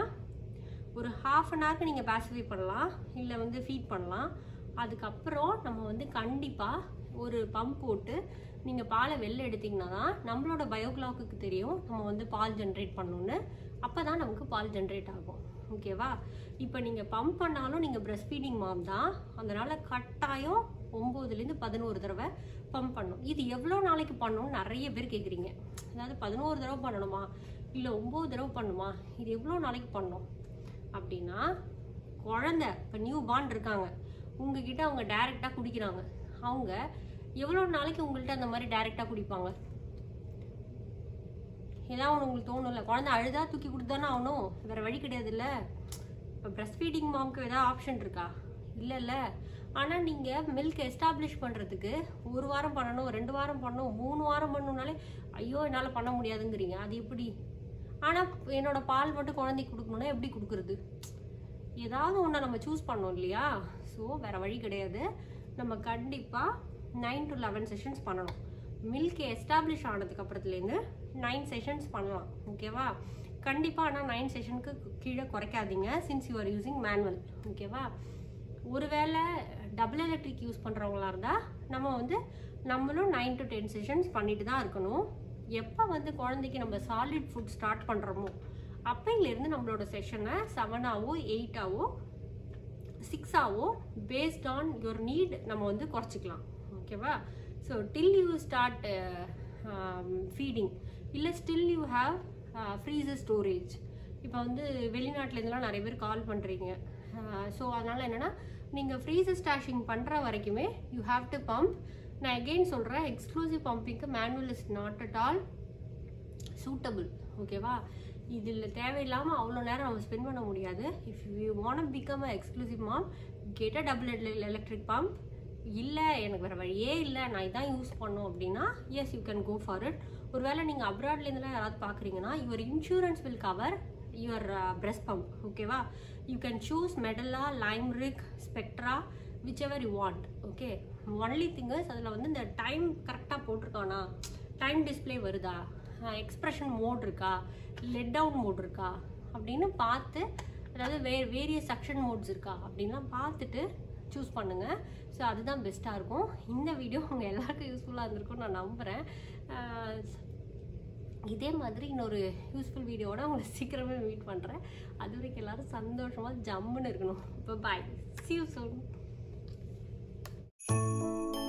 ஒரு ஹாஃப் அன் ஹவருக்கு நீங்கள் பாசிஃபை பண்ணலாம் இல்லை வந்து ஃபீட் பண்ணலாம் அதுக்கப்புறம் நம்ம வந்து கண்டிப்பாக ஒரு பம்ப் போட்டு நீங்கள் பாலை வெளில எடுத்தீங்கன்னா தான் நம்மளோட பயோக்ளாக்குக்கு தெரியும் நம்ம வந்து பால் ஜென்ரேட் பண்ணணும்னு அப்போ தான் நமக்கு பால் ஜென்ரேட் ஆகும் ஓகேவா இப்போ நீங்கள் பம்ப் பண்ணாலும் நீங்கள் பிரஸ்ட் ஃபீடிங் மாம் தான் அதனால் கட்டாயம் ஒம்போதுலேருந்து பதினோரு தடவை பம்ப் பண்ணணும் இது எவ்வளோ நாளைக்கு பண்ணணும்னு நிறைய பேர் கேட்குறீங்க அதாவது பதினோரு தடவை பண்ணணுமா இல்லை ஒம்பது தடவை பண்ணுமா இது எவ்வளோ நாளைக்கு பண்ணணும் அப்படின்னா குழந்தை இப்போ நியூ பார்ன் இருக்காங்க உங்ககிட்ட அவங்க டைரெக்டாக குடிக்கிறாங்க அவங்க எவ்வளோ நாளைக்கு உங்கள்கிட்ட அந்த மாதிரி டைரெக்டாக குடிப்பாங்க ஏதாவது ஒன்று உங்களுக்கு தோணும்ல குழந்தை அழுதா தூக்கி கொடுத்தானே ஆகணும் வேற வழி கிடையாது இல்லை இப்போ பிரஸ்ட் ஃபீடிங் மாம்க்கு ஏதாவது ஆப்ஷன் இருக்கா இல்லைல்ல ஆனால் நீங்கள் மில்க் எஸ்டாப்ளிஷ் பண்ணுறதுக்கு ஒரு வாரம் பண்ணணும் ரெண்டு வாரம் பண்ணணும் மூணு வாரம் பண்ணணும்னாலே ஐயோ என்னால் பண்ண முடியாதுங்கிறீங்க அது எப்படி ஆனால் என்னோட பால் மட்டும் குழந்தைக்கு கொடுக்கணுன்னா எப்படி கொடுக்குறது ஏதாவது ஒன்றை நம்ம சூஸ் பண்ணோம் இல்லையா ஸோ வேறு வழி கிடையாது நம்ம கண்டிப்பாக நைன் டு லெவன் செஷன்ஸ் பண்ணணும் மில்க் எஸ்டாப்ளிஷ் ஆனதுக்கு அப்புறத்துலேருந்து நைன் செஷன்ஸ் பண்ணலாம் ஓகேவா கண்டிப்பாக ஆனால் நைன் செஷனுக்கு கீழே குறைக்காதீங்க since you are using manual ஓகேவா ஒருவேளை டபுள் எலக்ட்ரிக் யூஸ் பண்ணுறவங்களா இருந்தால் நம்ம வந்து நம்மளும் நைன் டு டென் செஷன்ஸ் பண்ணிட்டு தான் இருக்கணும் எப்போ வந்து குழந்தைக்கு நம்ம சாலிட் ஃபுட் ஸ்டார்ட் பண்ணுறோமோ அப்பையிலேருந்து நம்மளோட செஷனை செவனாவோ எயிட்டாவோ சிக்ஸாவோ பேஸ்ட் ஆன் யுவர் நீட் நம்ம வந்து குறைச்சிக்கலாம் ஓகேவா so till you start feeding இல்லை still you have freezer storage இப்போ வந்து வெளிநாட்டிலேருந்துலாம் நிறைய பேர் கால் பண்ணுறீங்க ஸோ அதனால் என்னென்னா நீங்கள் ஃப்ரீசர் ஸ்டாஷிங் பண்ணுற வரைக்குமே யூ ஹாவ் டு பம்ப் நான் எகெயின் சொல்கிறேன் எக்ஸ்க்ளூசிவ் பம்பிங்க்கு manual is not at all suitable ஓகேவா இதில் தேவையில்லாமல் அவ்வளோ நேரம் நம்ம ஸ்பெண்ட் பண்ண முடியாது if you want become a exclusive mom get a double electric pump இல்லை எனக்கு வேறு வழியே இல்லை நான் இதான் யூஸ் பண்ணோம் அப்படின்னா yes you can go for it ஒருவேளை நீங்கள் அப்ராட்லேருந்துலாம் யாராவது பார்க்குறீங்கன்னா your insurance will cover your breast pump ஓகேவா you can choose Medela Limerick Spectra whichever you want okay only things அதில் வந்து இந்த டைம் கரெக்டாக போட்டிருக்கானா டைம் டிஸ்பிளே வருதா எக்ஸ்ப்ரெஷன் மோட் இருக்கா லெட் டவுன் மோட் இருக்கா அப்படின்னு பார்த்து அதாவது வே வேரியஸ் சக்ஷன் மோட்ஸ் இருக்கா அப்படின்லாம் பார்த்துட்டு சூஸ் பண்ணுங்கள் ஸோ அதுதான் பெஸ்ட்டாக இருக்கும் இந்த வீடியோ உங்கள் எல்லாருக்கும் யூஸ்ஃபுல்லாக இருந்திருக்கும் நான் நம்புகிறேன் இதே மாதிரி இன்னொரு யூஸ்ஃபுல் வீடியோட உங்களை சீக்கிரமே மீட் பண்ணுறேன் அது வரைக்கும் எல்லாரும் சந்தோஷமாக ஜம்முன்னு இருக்கணும் இப்போ பாய் சி யூ சூன்